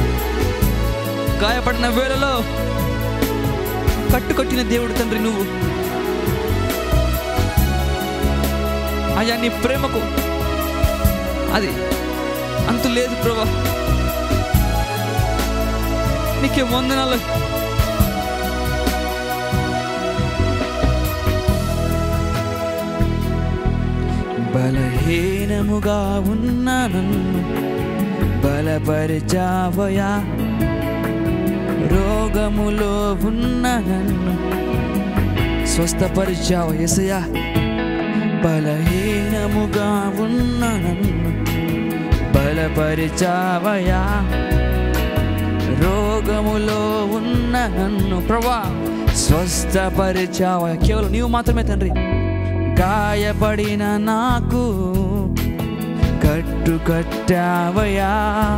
గాయపడిన వేళలో కట్టుకొట్టిన దేవుడు తండ్రి నువ్వు అయ్యా నీ ప్రేమకు అది అంతు లేదు ప్రభా నీకే వందనాలు బలహీనముగా ఉన్న నన్ను బలపరిచావయా రోగములో ఉన్న నన్ను స్వస్థపరిచావు ఎసయా బలహీనముగా ఉన్న నన్ను బలపరిచావయా రోగములో ఉన్న నన్ను ప్రభా స్వస్థపరిచావయా కేవలం నీవు మాత్రమే తండ్రి గాయపడిన నాకు కట్టు కట్టావయా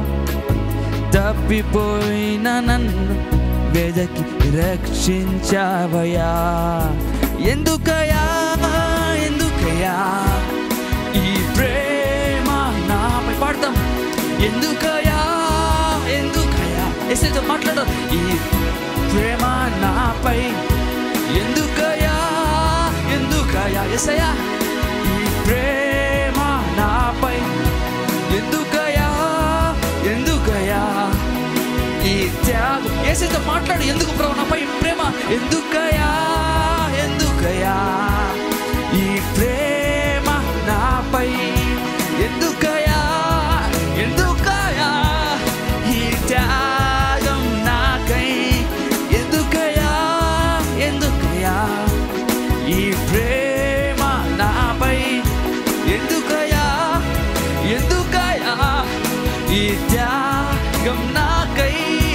తప్పిపోయిన నన్ను వెదకి రక్షించావయా ఎందుకయా ఎందుకయా ఈ ప్రేమ నాపై పాడతాం ఎందుకయా ఎందుకయా ఎస్ఐతో మాట్లాడు ఈ ప్రేమ నాపై ఎందుకయా ఎందుకయా ఎసయా ఈ ప్రేమ నాపై ఎందుకయా ఎందుకయా ఈ త్యాగం ఏసైతో మాట్లాడు ఎందుకు ప్రభు నాపై ఈ ప్రేమ ఎందుకయా ఎందుకయా ఈ ప్రేమ నాపై ఎందుకయా ఎందుకయా ఈ త్యాగం నాకై ఎందుకయా ఎందుకయా ఈ ప్రేమ నాపై ఎందుకయా ఎందుకయా ఈ త్యాగం నాకై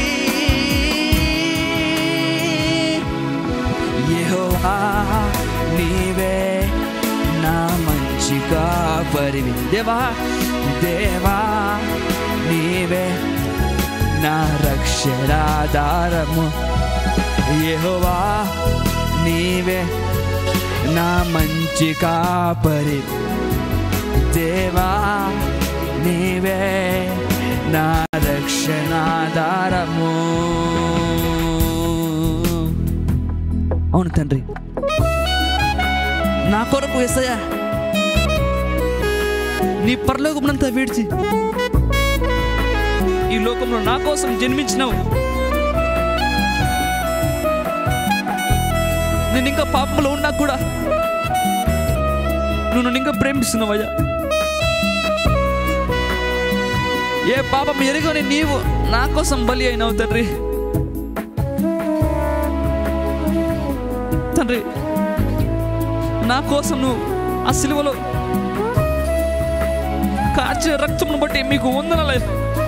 యెహోవా నీవే నా మంచి కాపరివి దేవా దేవా నీవే నా రక్షణాధారము యెహోవా నీవే నా మంచి కాపరి దేవా నీవే నా రక్షణాధారము అవును తండ్రి నా కొరకు ఎసయ్యా నీ పరలోకమునంతా విడిచి ఈ లోకంలో నా కోసం జన్మించినావు నేను ఇంకా పాపంలో ఉన్నా కూడా నువ్వు నన్ను ఇంకా ప్రేమిస్తున్నావయ్యా ఏ పాపం ఎరుగని నీవు నా కోసం బలి అయినావు తండ్రి తండ్రి నా కోసం నువ్వు ఆ సిలువలో కార్చిన రక్తమును బట్టి మీకు వందనలే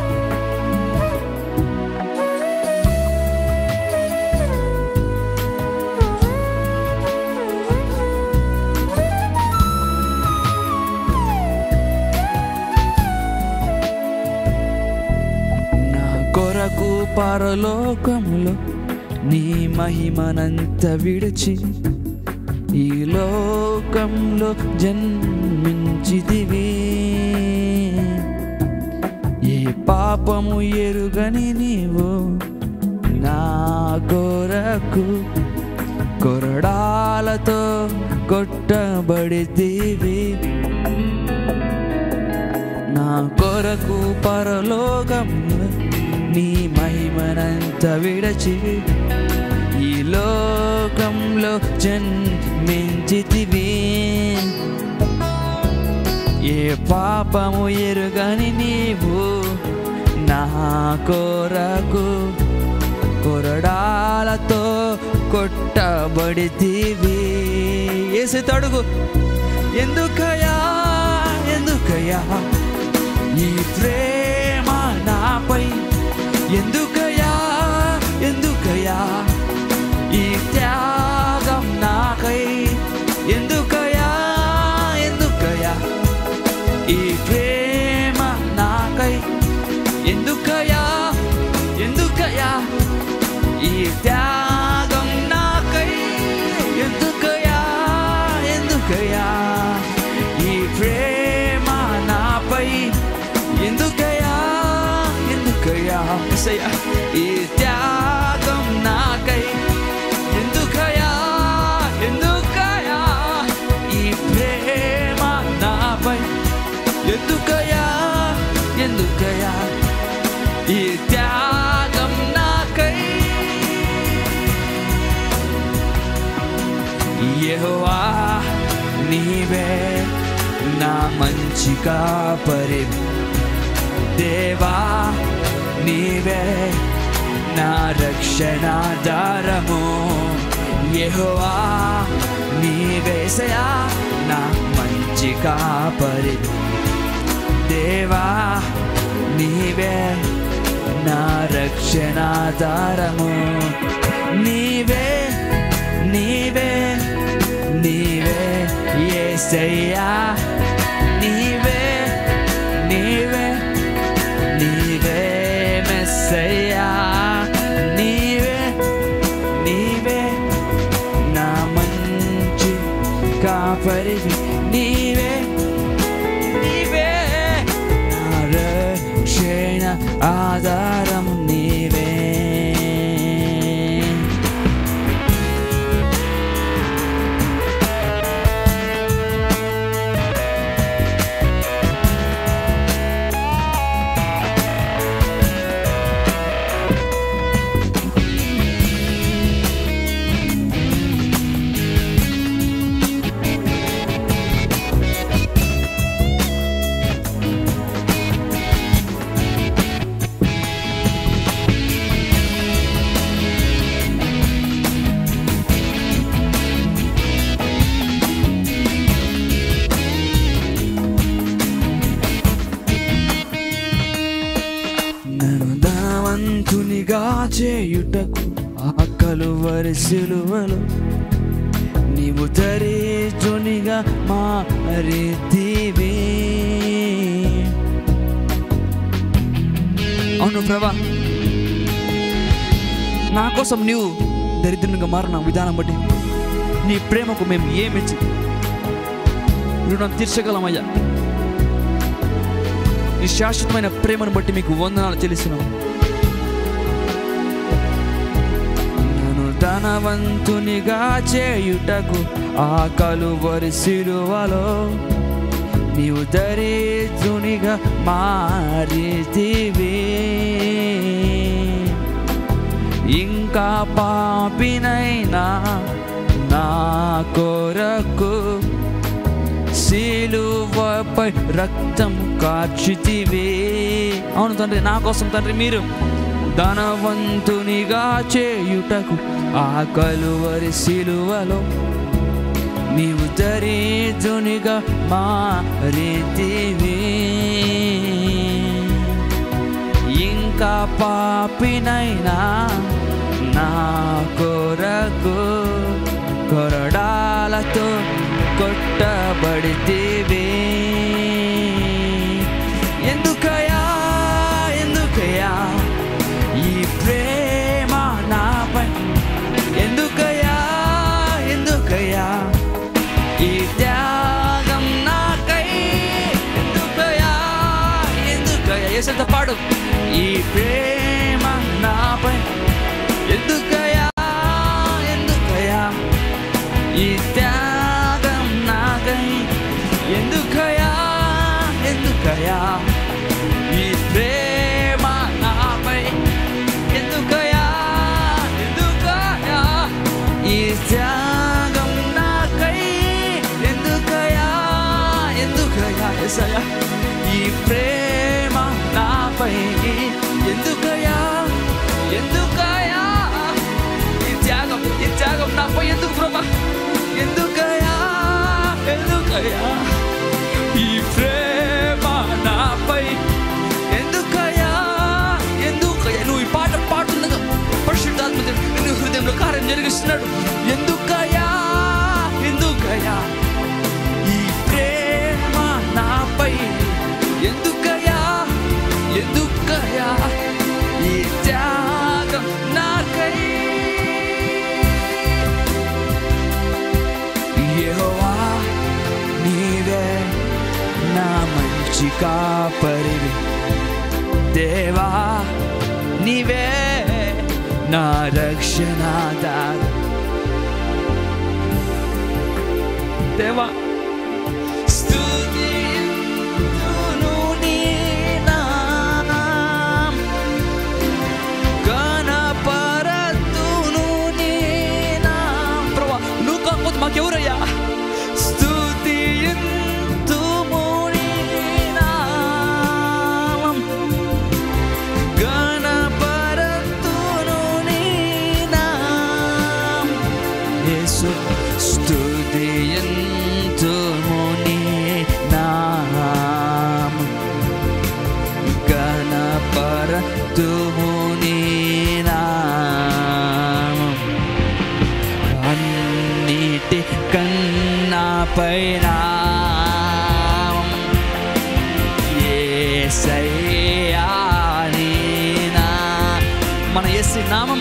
నా కొరకు పరలోకములో నీ మహిమనంత విడిచి ఈ లోకంలో జన్మించితివి ఏ పాపము ఎరుగని నీవు నా కొరకు కొరడాలతో కొట్టబడితివి నా కొరకు పరలోకంలో నీ మహిమనంత విడచి ఈ లోకంలో జన్మించితివి ఏ పాపము ఎరుగని నీవు నా కొరకు కొరడాలతో కొట్టబడితివి ఏసి తడుగు ఎందుకయా ఎందుకయా ఈ ప్రేమ నాపై ఎందుకయా ఎందుకయా ఈ త్యాగం నాకై ఎందుకయా ఎందుకయా ఈ ప్రేమ నాకై ఎందుకయా ఎందుకయా ఈ త్యాగం నాకై ఎందుకయా ఎందుకయా ఈ ప్రేమ నాపై ఎందుకయా ఎందుకయా ఎసయ్యా ఈ త్యాగం నాకై ఎందుకయా ఎందుకయా ఈ ప్రేమ నాపై ఎందుకయా ఎందుకయా ఈ త్యాగం నాకై యెహోవా నీవే నా మంచి కాపరి దేవా నీవే నా రక్షణాధారము యెహోవా నీవేసయా నా మంచి కాపరి దేవా నీవే నా రక్షణాధారము నీవే నీవే నీవే ఏసయ్యా నీవే నీవే నీవే మెస్సయ్యా నీవే నీవే నా మంచి కాపరివి నీవే నీవే నా రక్షణ ఆధారం నీవే నన్ను ధనవంతునిగా చేయుటకు ఆ కలువరి సిలువలు నీవు దరిద్రునిగా మారితివి అవును ప్రభా నా కోసం నీవు దరిద్రునిగా మారిన విధానం బట్టి నీ ప్రేమకు మేము ఏమిచ్చి రుణం తీర్చగలమయ్యా నీ శాశ్వతమైన ప్రేమను బట్టి మీకు వందనాలు చెల్లిస్తున్నాం నన్ను ధనవంతునిగా చేయుటకు ఆ కలువరి సిలువలో నీవు దరిద్రునిగా మారితివి ఇంకా పాపినైనా నా కొరకు సిలువపై రక్తం కార్చితివి అవును తండ్రి నా కోసం తండ్రి మీరు ధనవంతునిగా చేయుటకు ఆ కలువరి సిలువలో నీవు దరిద్రునిగా మారితివి ఇంకా పాపినైనా నా కొరకు కొరడాలతో కొట్టబడితివి ఎందుకయా ఎందుకయా ఈ ప్రేమ నాపై ఎందుకయా ఎందుకయా ఈ త్యాగం నాకై ఎందుకయా ఎందుకయా ఏసంత పాడు ఈ ప్రేమ నాపై ఎందుకయా ఎందుకయా ఈ త్యాగం నాకై ఎందుకయా ఎందుకయా ఈ ప్రేమ నాపై ఎందుకయా ఎందుకయా ఈ త్యాగం నాకై ఎందుకయా ఎందుకయా ఎసయా ఈ ప్రేమ నాపై ఎందుకయా ఎందుకయా ఈ త్యాగం ఈ త్యాగం నాపై ఎందుకు ప్రభా ఎందుకయా ఎందుకయా ఈ ప్రేమ నాపై ఎందుకయా ఎందుకయా నువ్వు ఈ పాట పాడుతుండగా పరిశుద్ధాత్మ దేవుడు నిన్ను హృదయంలో కార్యం జరిగిస్తున్నాడు ఎందుకయా ఎందుకయా ఈ ప్రేమ నాపై ఎందుకయా ఎందుకయా ఈ త్యాగం నాకై యెహోవా నీవే నా మంచి కాపరివి దేవా నీవే నా రక్షణాదారు దేవా స్తుతింతును నీ నామం. గణపరతును నీ నామం. ప్రభువా, నువ్వు కాకపోతే మాకెవరయ్యా స్తుతింతుము నీ నామం. గణపరతును నీ నామం. యేసు స్తుతియంతుము నీ నామం గణపరతుము నీ నామం అన్నిటి కన్నా పైన మన యేసు నామం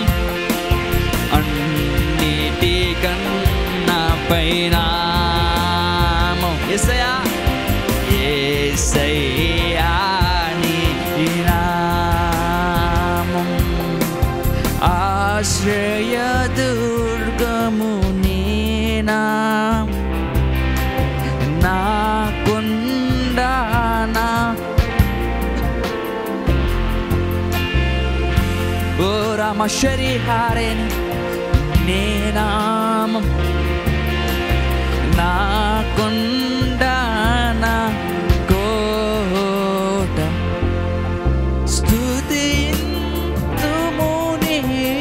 అన్నిటి కన్నా పైన ఎసయా ఏసయ్యా నీ నామం ఆశ్రయ దుర్గము నీ నామం నా కొండానా ఓ రామ శరీహారేని నీ నామం నా కొండానా కోట స్తుతింతుము నీ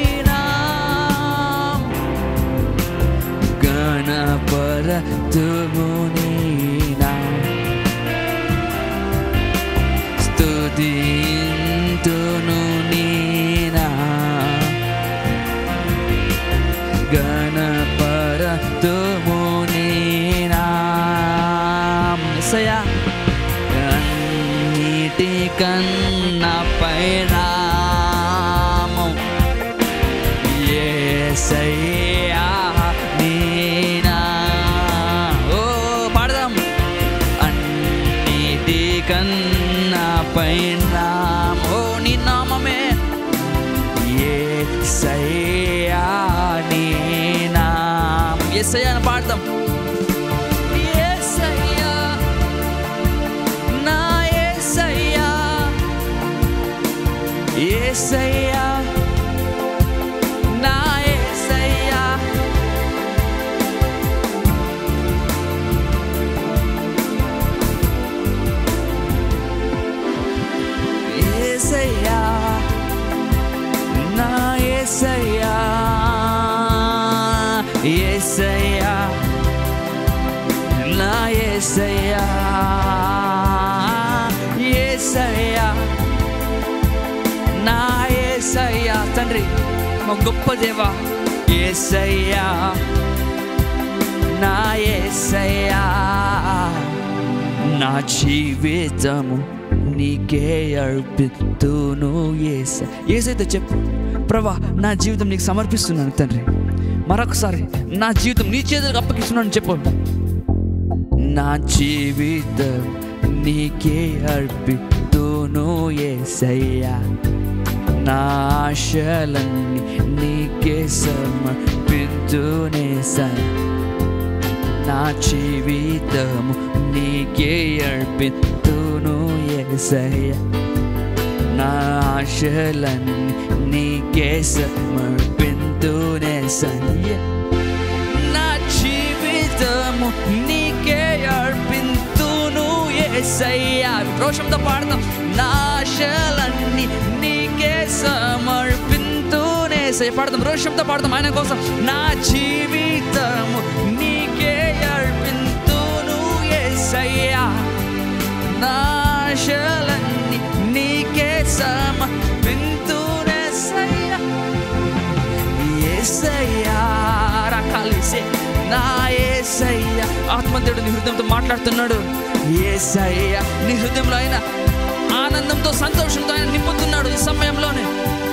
నామం గణపరతుము నీ నామం స్తుతింతును నీ నామం గణపరతుము నీ నామం ఎస్సయ్యా కన్నీటి కన్నా పైనామం ఏసయ్యా నీ ఏసయ్యా నా ఏసయ్యా ఏసయ్యా నా ఏసయ్యా ఏసయ్యా నా ఏసయ్యా ఏసయ్యా నా ఏసయ్యా తండ్రి మా గొప్ప దేవా ఏసయ్యా నా ఏసయ్యా నా జీవితము నీకే అర్పిస్తును ఏస ఏసైతే చెప్పు ప్రభా నా జీవితం నీకు సమర్పిస్తున్నాను తండ్రి మరొకసారి నా జీవితం నీ చేతులకు అప్పగిస్తున్నాను చెప్పు నా జీవితం నీకే అర్పిస్తును ఏసయ్యా నా ఆశలన్నీ నీకే సమర్పించునే నా జీవితము నీకే అర్పిస్తును ఏసయ్యా నా ఆశలన్నీ నీకే సమర్పించునే సయ్యా నా జీవితము నీకే అర్పింతును ఏసయ్యా రోషంతో పాడతాం నా ఆశలన్నీ నీకే సమర్పింతునే ఏసయ్య పాడతాం రోషంతో పాడతాం ఆయన కోసం నా జీవితము నీకే అర్పింతును ఏసయ్యా నా ఆశలన్నీ నీకే సమర్పింతునే సయ్యా ఏసయ్యా రకాలిసే నా ఏసయ్యా ఆత్మదేవుడు నీ హృదయంతో మాట్లాడుతున్నాడు ఏసయ్యా నీ హృదయంలో ఆయన ఆనందంతో సంతోషంతో ఆయన నింపుతున్నాడు ఈ సమయంలోనే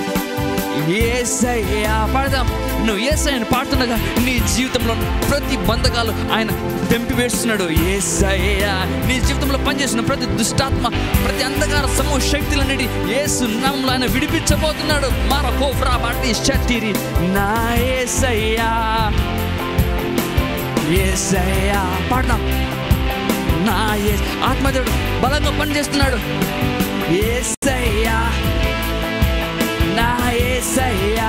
ఏసయ్యా పాడదాం నువ్వు ఏసయ్యను పాడుతుండగా నీ జీవితంలో ప్రతి బంధకాలు ఆయన తెంపి వేస్తున్నాడు ఏసయ్యా నీ జీవితంలో పనిచేసిన ప్రతి దుష్టాత్మ ప్రతి అంధకార సమూహ శక్తులన్నిటి ఏసు నామంలో ఆయన విడిపించబోతున్నాడు మార కోఫ్రా బాటి షట్టిరి నా ఏసయ్యా ఏసయ్యా పాడదాం నా ఏ ఆత్మదేవుడు బలంగా పనిచేస్తున్నాడు ఏసయ్యా నా ఏసయ్యా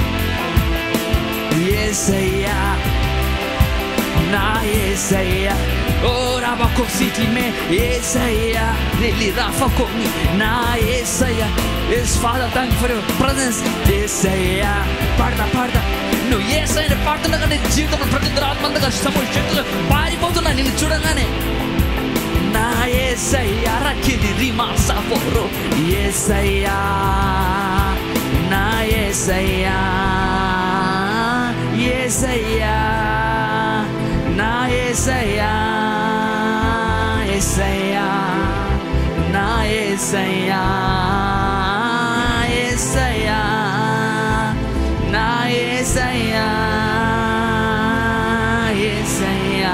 ఏసయ్యా నా ఏసయ్యా ఓ రాబకో సిటీ మే ఏసయ్యా లిలి రాఫకోని నా ఏసయ్యా yes father thank for your presence ఏసయ్యా పాడతా పాడతా నువ్వు ఏసయ్యని పాడుతుండగా నీ జీవితంలో ప్రతి దురాత్మంతగా సమూహ శక్తులు పారిపోతున్నా నిన్ను చూడగానే నా ఏసయ్యా రకిని రిమా సాఫోరో ఏసయ్యా నా ఏసయ్యా ఏసయ్యా నా ఏసయ్యా ఏసయ్యా నా ఏసయ్యా ఏసయ్యా నా ఏసయ్యా ఏసయ్యా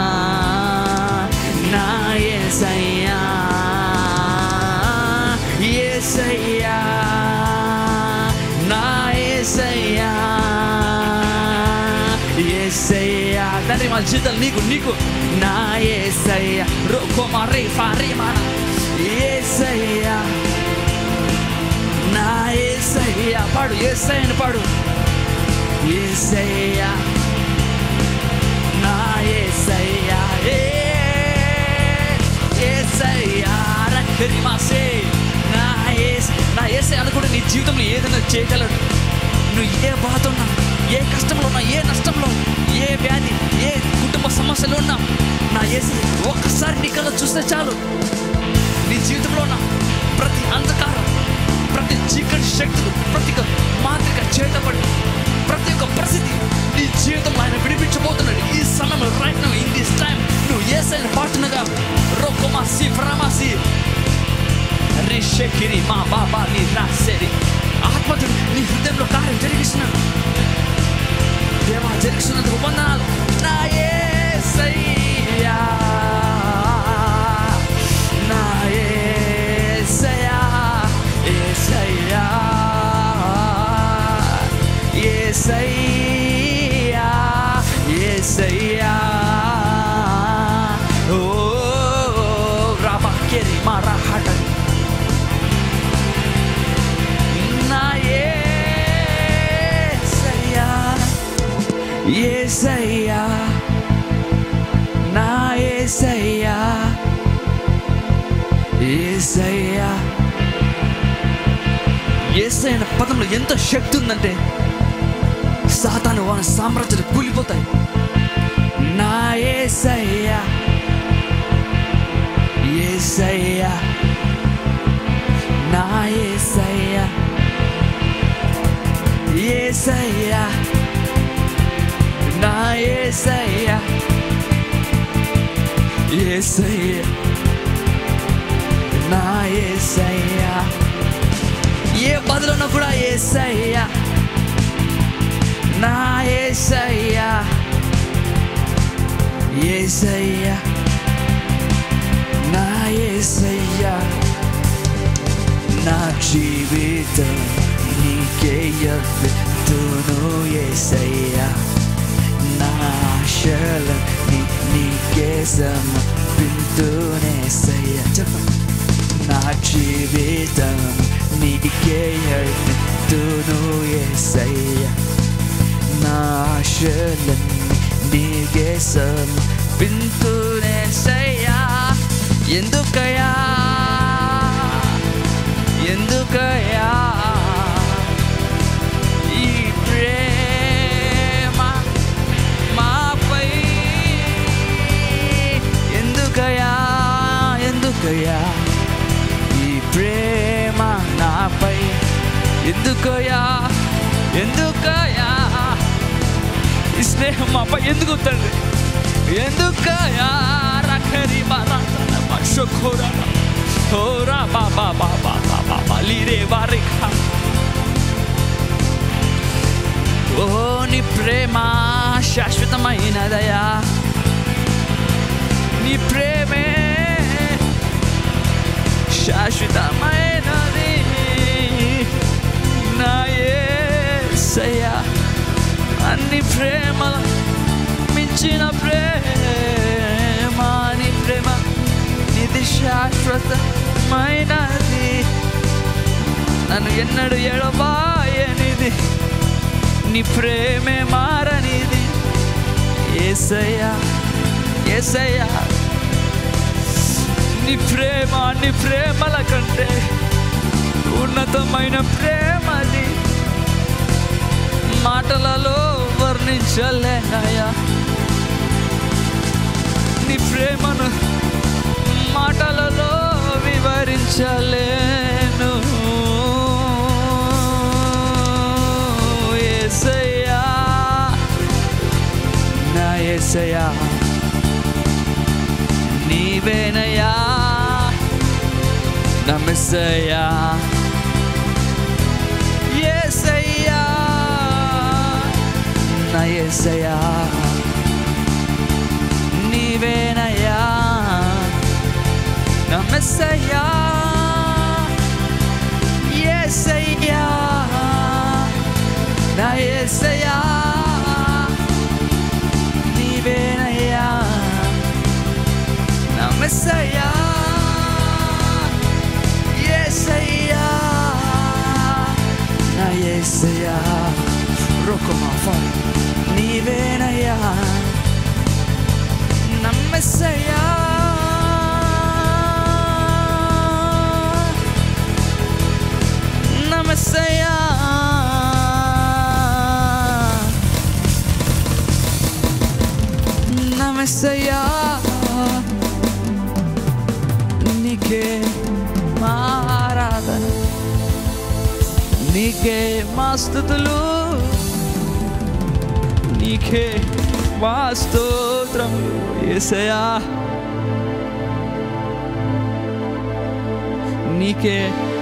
నా ఏసయ్యా ఏసయ్యా నా ఏసయ్యా ఏసయ్యా తండ్రి మా జీవితాలు నీకు నీకు నా ఏసయ్యా రోకో మా రే ఫా రే మా ఏసయ్యా నా ఏసయ్యా పాడు ఏసయ్యని పాడు ఏసయ్యా నా ఏసయ్యా ఏ ఏసయ్యా రక్కరి మాసే నా ఏస్ నా ఏసయ్య అనుకుంటే నీ జీవితంలో ఏదైనా చేయగలడు నువ్వు ఏ బాధ ఉన్నా ఏ కష్టంలో ఉన్నా ఏ నష్టంలో ఏ వ్యాధి ఏ కుటుంబ సమస్యలు ఉన్నా నా ఏసి ఒక్కసారి నీ కళ్ళ చూస్తే చాలు నీ జీవితంలో ఉన్న ప్రతి అంధకారం ప్రతి చీకటి శక్తులు ప్రతి ఒక్క మాంత్రిక చేతపడి ప్రతి ఒక్క పరిస్థితి నీ జీవితంలో ఆయన విడిపించబోతున్నాడు ఈ సమయంలో right now in this time నువ్వు ఏ సైడ్ పాడుతుండగా రోకోమాసి ఫ్రామాసి రిషకిరి మా బాబా నీ రాసేరి ఆత్మతుడు నీ హృదయంలో కార్యం జరిగిస్తున్నాడు దేవా జరిగిస్తున్నందుకు వందనాలు నా యేసయ్యా నా యేసయ్యా యేసయ్యా యేసయ్యా యేసయ్యా ఓ రాబా కెరి మారా హట ఏసై అనే పదంలో ఎంత శక్తి ఉందంటే సాతాను వాని సామ్రాజ్యాలు కూలిపోతాయి నా ఏసయ్యా ఏసయ్యా నా ఏసయ్యా ఏసయ్యా నా ఏసయ్యా ఏసయ్యా నా ఏసయ్యా ఏ బదులున్నా కూడా ఏసయ్యా నా ఏసయ్యా ఏసయ్యా నా ఏసయ్యా నా జీవితం నీకే ఎత్తును ఏసయ్యా నా ఆశలు నీ నీకే సమర్పింతునేసయ్యా చెప్పండి నా జీవితం నీకే ఎత్తును ఏసయ్యా నా ఆశలన్నీ నీకే సమర్పింతునేసయ్యా ఎందుకయ్యా ఎందుకయ్యా ఈ ప్రేమ మాపై ఎందుకయ్యా ఎందుకయ్యా ఈ ప్రేమ నాపై ఎందుకయ్యా ఎందుకయ్యా ఈ స్నేహం మాపై ఎందుకు తండ్రి ఎందుకయ్యా రఖరి బారాతన మక్షోరా హోరా బాబా బాబా బాబా బలిరే బారిఖా ఓ నీ ప్రేమ శాశ్వతమైనదయా నీ ప్రేమే శాశ్వతమైనది నా యేసయ్యా అన్ని ప్రేమల మించిన ప్రేమ నీ ప్రేమ ఇది శాశ్వతమైనది నన్ను ఎన్నడు ఎడబాయనిది నీ ప్రేమే మారనిది ఏసయ్యా ఏసయ్యా నీ ప్రేమ నీ ప్రేమల కంటే ఉన్నతమైన ప్రేమది మాటలలో వర్ణించలేనయా నీ ప్రేమను మాటలలో వివరించలేను ఏసయ్యా నా ఏసయ్యా నీవేనయ్యా నా మెస్సయ్యా ఏసయ్యా నా ఏసయ్యా నీవేనయ్యా నా మెస్సయ్యా ఏసయ్యా నా ఏసయ్యా నీవేనయ్యా నా మెస్సయ్యా ఏసయ్యా నా ఏసయ్యా రొక్కమా ఫాల్ నీవేనయ్యా నా మెస్సయ్యా నా మెస్సయ్యా నా మెస్సయ్యా నీకే మారాధన నీకే మా స్థుతులు నీకే మా స్తోత్రములు ఏసయా నీకే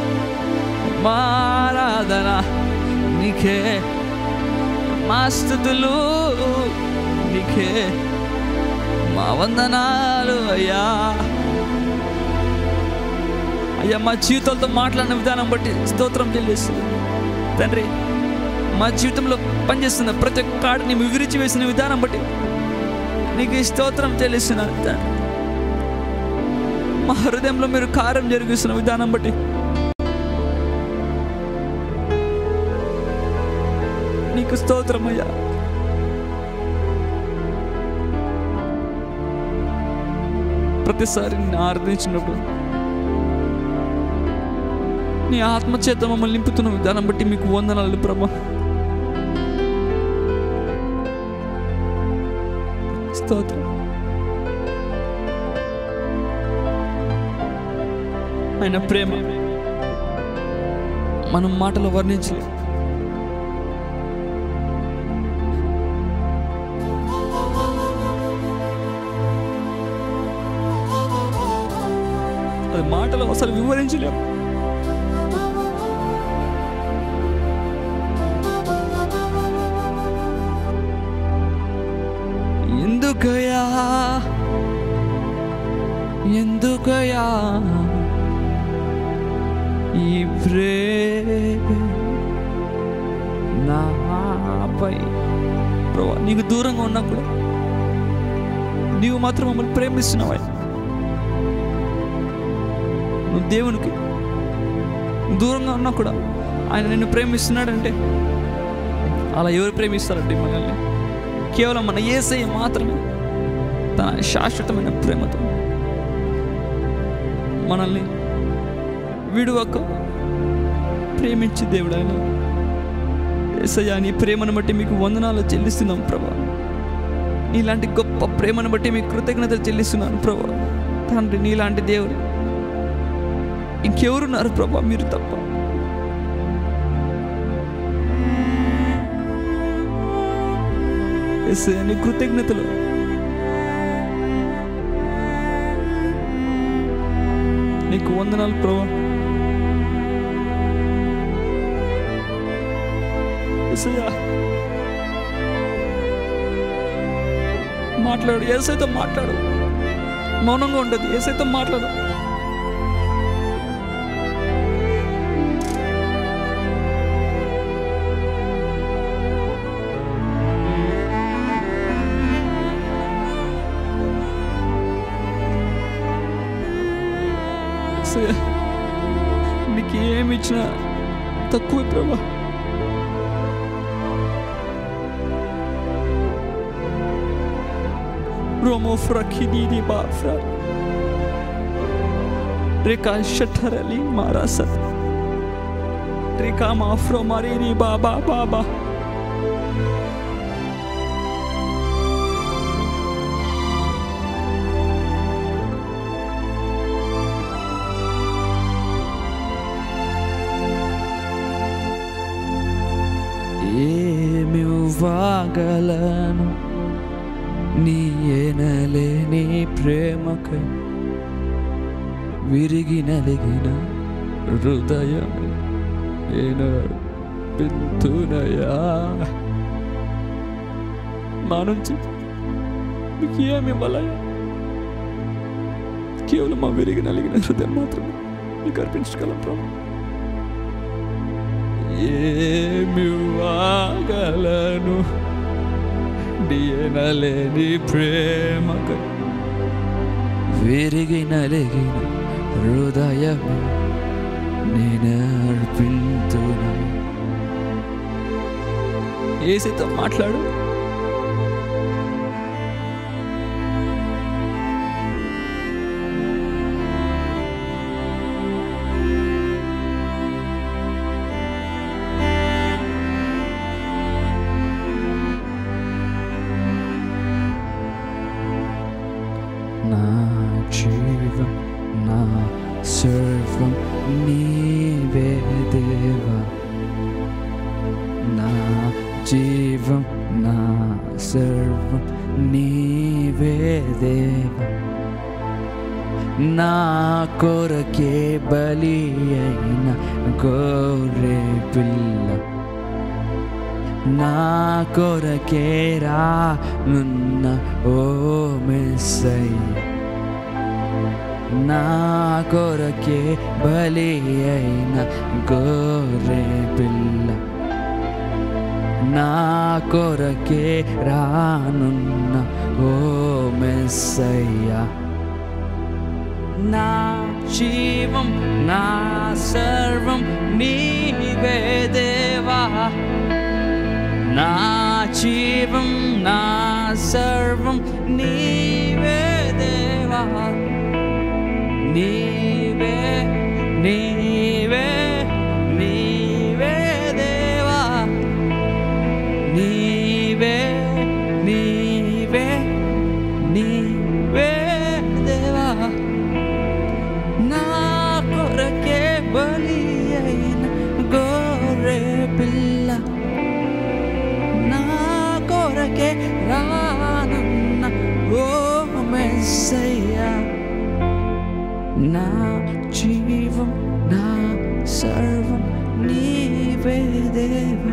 మారాధన నీకే మా స్థుతులు నీకే మా వందనాలు అయ్యా అయ్యా మా జీవితాలతో మాట్లాడిన విధానం బట్టి స్తోత్రం చెల్లిస్తుంది తండ్రి మా జీవితంలో పనిచేస్తున్న ప్రతి ఒక్క కాడిని వివరించి వేసిన విధానం బట్టి నీకు ఈ స్తోత్రం చెల్లిస్తున్నాను తండ్రి మా హృదయంలో మీరు కార్యం జరిగిస్తున్న విధానం బట్టి నీకు స్తోత్రం అయ్యా ప్రతిసారి నిన్ను ఆరాధించినప్పుడు నీ ఆత్మ చేత మమ్మల్ని నింపుతున్న విధానం బట్టి మీకు వందనాలు ప్రభా స్తోత్రం ఆయన ప్రేమ మనం మాటలో వర్ణించలేదు అది మాటలో అసలు వివరించలేము ఎందుకయా ఎందుకయా ఈ ప్రేమ నాపై ప్రభా నీకు దూరంగా ఉన్నా కూడా నీవు మాత్రం మమ్మల్ని ప్రేమిస్తున్నావా నువ్వు దేవునికి దూరంగా ఉన్నా కూడా ఆయన నిన్ను ప్రేమిస్తున్నాడంటే అలా ఎవరు ప్రేమిస్తారంటే మనల్ని కేవలం మన ఏసయ్య మాత్రమే తన శాశ్వతమైన ప్రేమతో మనల్ని విడువక ప్రేమించి దేవుడు ఆయన ఏసయ్య నీ ప్రేమను బట్టి మీకు వందనాలు చెల్లిస్తున్నాం ప్రభా నీలాంటి గొప్ప ప్రేమను బట్టి మీకు కృతజ్ఞతలు చెల్లిస్తున్నాను ప్రభా తండ్రి నీలాంటి దేవుడు ఇంకెవరున్నారు ప్రభా మీరు తప్ప ఏసయ్య నీ కృతజ్ఞతలు నీకు వందనాలు ప్రభా ఏసయ్యా మాట్లాడు ఏసైతో మాట్లాడు మౌనంగా ఉండదు ఏసైతో మాట్లాడు ఏసయ్యా, నీకు ఏమి ఇచ్చినా తక్కువే ప్రభా Romo frakididi bafra. Reka shatarali marasat. Reka mafro mariri baba baba. ఏమివ్వగలను నీ ఎనలేని ప్రేమకై విరిగి నలిగిన హృదయం పిత్తునయా మా నుంచి మీకు ఏమి ఇవ్వాలయ్యా కేవలం మా విరిగి నలిగిన హృదయం మాత్రమే మీకు అర్పించగలం ప్రభు ఏమివ్వగలను డియనలేని ప్రేమక విరిగి నలిగిన హృదయం నేను అర్పింతును ఏసైతో మాట్లాడు నా జీవం నా సర్వం నీవే దేవా నా జీవం నా సర్వం నీవే దేవా నా కొరకే బలి అయిన గోరే పిల్ల నా కొరకే రానున్న ఓ మెస్సయ్య నా కొరకే బలి అయిన గోరే పిల్ల నా కొరకే రానున్న ఓ మెస్సయ్య నా జీవం నా సర్వం నీవే దేవా నా జీవం నా సర్వం నీవే దేవా నీవే నీవే ఏసయ్యా నా జీవం నా సర్వం నీవే దేవా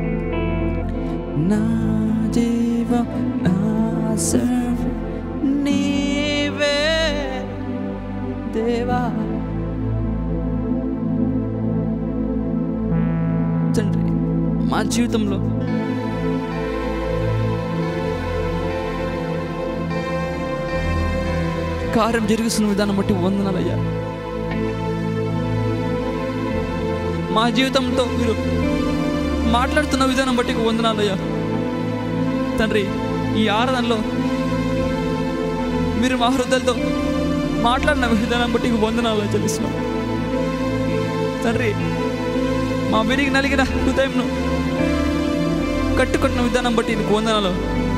నా జీవం నా సర్వం నీవే దేవా తండ్రి మా జీవితంలో కార్యం జరిగిస్తున్న విధానం బట్టి వందనాలయ్యా మా జీవితంతో మీరు మాట్లాడుతున్న విధానం బట్టి వందనాలయ్యా తండ్రి ఈ ఆరాధనలో మీరు మా హృదయాలతో మాట్లాడిన విధానం బట్టి వందనాలు చెల్లిస్తున్నాం తండ్రి మా విరిగి నలిగిన హృదయంను కట్టుకున్న విధానం బట్టి నీకు వందనాలు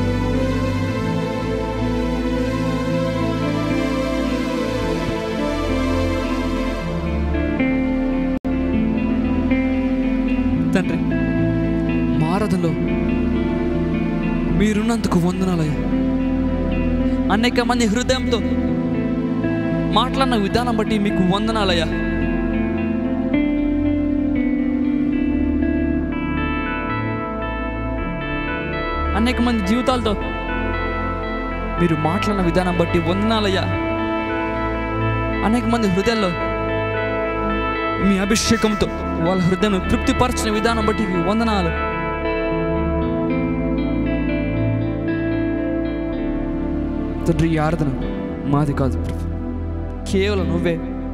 తండ్రి మారదులో మీరున్నందుకు వందనాలయ్యా అనేక మంది హృదయంతో మాట్లాడిన విధానం బట్టి మీకు వందనాలయ్యా అనేక మంది జీవితాలతో మీరు మాట్లాడిన విధానం బట్టి వందనాలయ్యా అనేక మంది హృదయాల్లో మీ అభిషేకంతో వాళ్ళ హృదయం తృప్తిపరచిన విధానం బట్టి మీకు వందనాలు తండ్రి ఈ ఆరాధన మాది కాదు ప్రభు కేవలం నువ్వే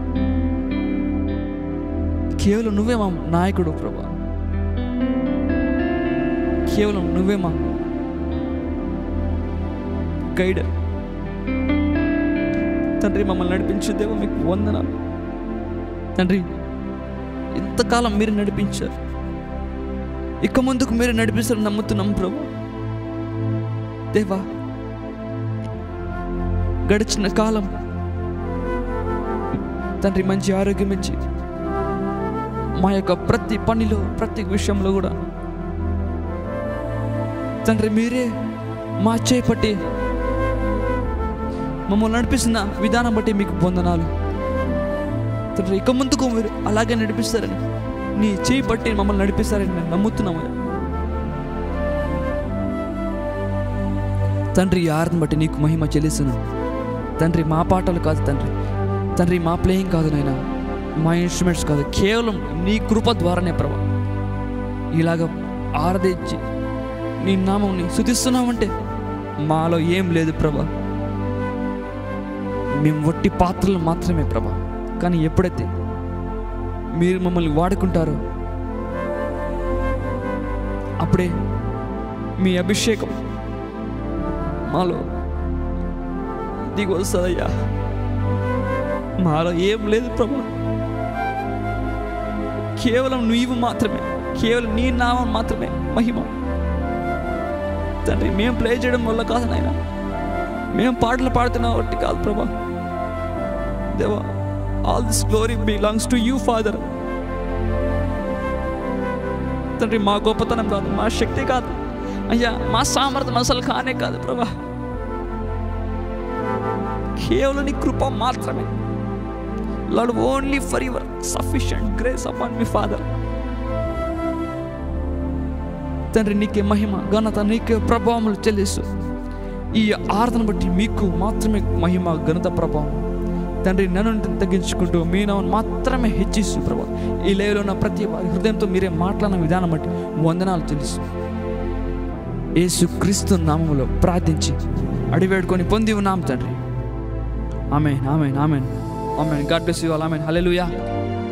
కేవలం నువ్వే మా నాయకుడు ప్రభా కేవలం నువ్వే మా గైడ్ తండ్రి మమ్మల్ని నడిపించే దేవా మీకు వందనాలు తండ్రి ఇంతకాలం మీరు నడిపించారు ఇక ముందుకు మీరు నడిపిస్తారు నమ్ముతున్నాం ప్రభు దేవా గడిచిన కాలం తండ్రి మంచి ఆరోగ్యం ఇచ్చి మా యొక్క ప్రతి పనిలో ప్రతి విషయంలో కూడా తండ్రి మీరే మా చేపట్టి మమ్మల్ని నడిపిస్తున్న విధానం బట్టి మీకు వందనాలు తండ్రి ఇక ముందుకు మీరు అలాగే నడిపిస్తారని నీ చేయి పట్టి మమ్మల్ని నడిపిస్తారని నేను నమ్ముతున్నాము తండ్రి ఈ ఆరాధన బట్టి నీకు మహిమ చెల్లిస్తున్నాను తండ్రి మా పాటలు కాదు తండ్రి తండ్రి మా ప్లేయింగ్ కాదు నాయన మా ఇన్స్ట్రుమెంట్స్ కాదు కేవలం నీ కృప ద్వారానే ప్రభా ఇలాగ ఆరాధించి నీ నామంని శుతిస్తున్నామంటే మాలో ఏం లేదు ప్రభా మేము వట్టి పాత్రలు మాత్రమే ప్రభా కానీ ఎప్పుడైతే మీరు మమ్మల్ని వాడుకుంటారో అప్పుడే మీ అభిషేకం మాలో దిగి వస్తుందయ్యా మాలో ఏం లేదు ప్రభా కేవలం నీవు మాత్రమే కేవలం నీ నామం మాత్రమే మహిమ తండ్రి మేము ప్లే చేయడం వల్ల కాదు నాయన మేము పాటలు పాడుతున్నా ఒకటి కాదు ప్రభా దేవా all this glory belongs to you father తండ్రి మా గొప్పతనం కాదు మా శక్తి కాదు అయ్యా మా సామర్థ్యం అసలు కానే కాదు ప్రభా కేవలం నీ కృప మాత్రమే Lord only for your sufficient grace upon me father తండ్రి నీకే మహిమ ఘనత నీకే ప్రభావములు చెల్లిస్తూ ఈ ఆరాధన బట్టి మీకు మాత్రమే మహిమ ఘనత ప్రభావం తండ్రి నన్ను తగ్గించుకుంటూ మీ నామను మాత్రమే హెచ్చిస్తూ ప్రభా ఈ లేవలో ఉన్న ప్రతి వారి హృదయంతో మీరే మాట్లాడిన విధానం బట్టి వందనాలు తెలుసు యేసు క్రీస్తు నామములో ప్రార్థించి అడివేడుకొని పొంది ఉన్నాం తండ్రి ఆమె ఆమె ఆమె ఆమె గాడ్ బ్లెస్ యు ఆల్ ఆమె హల్లెలూయా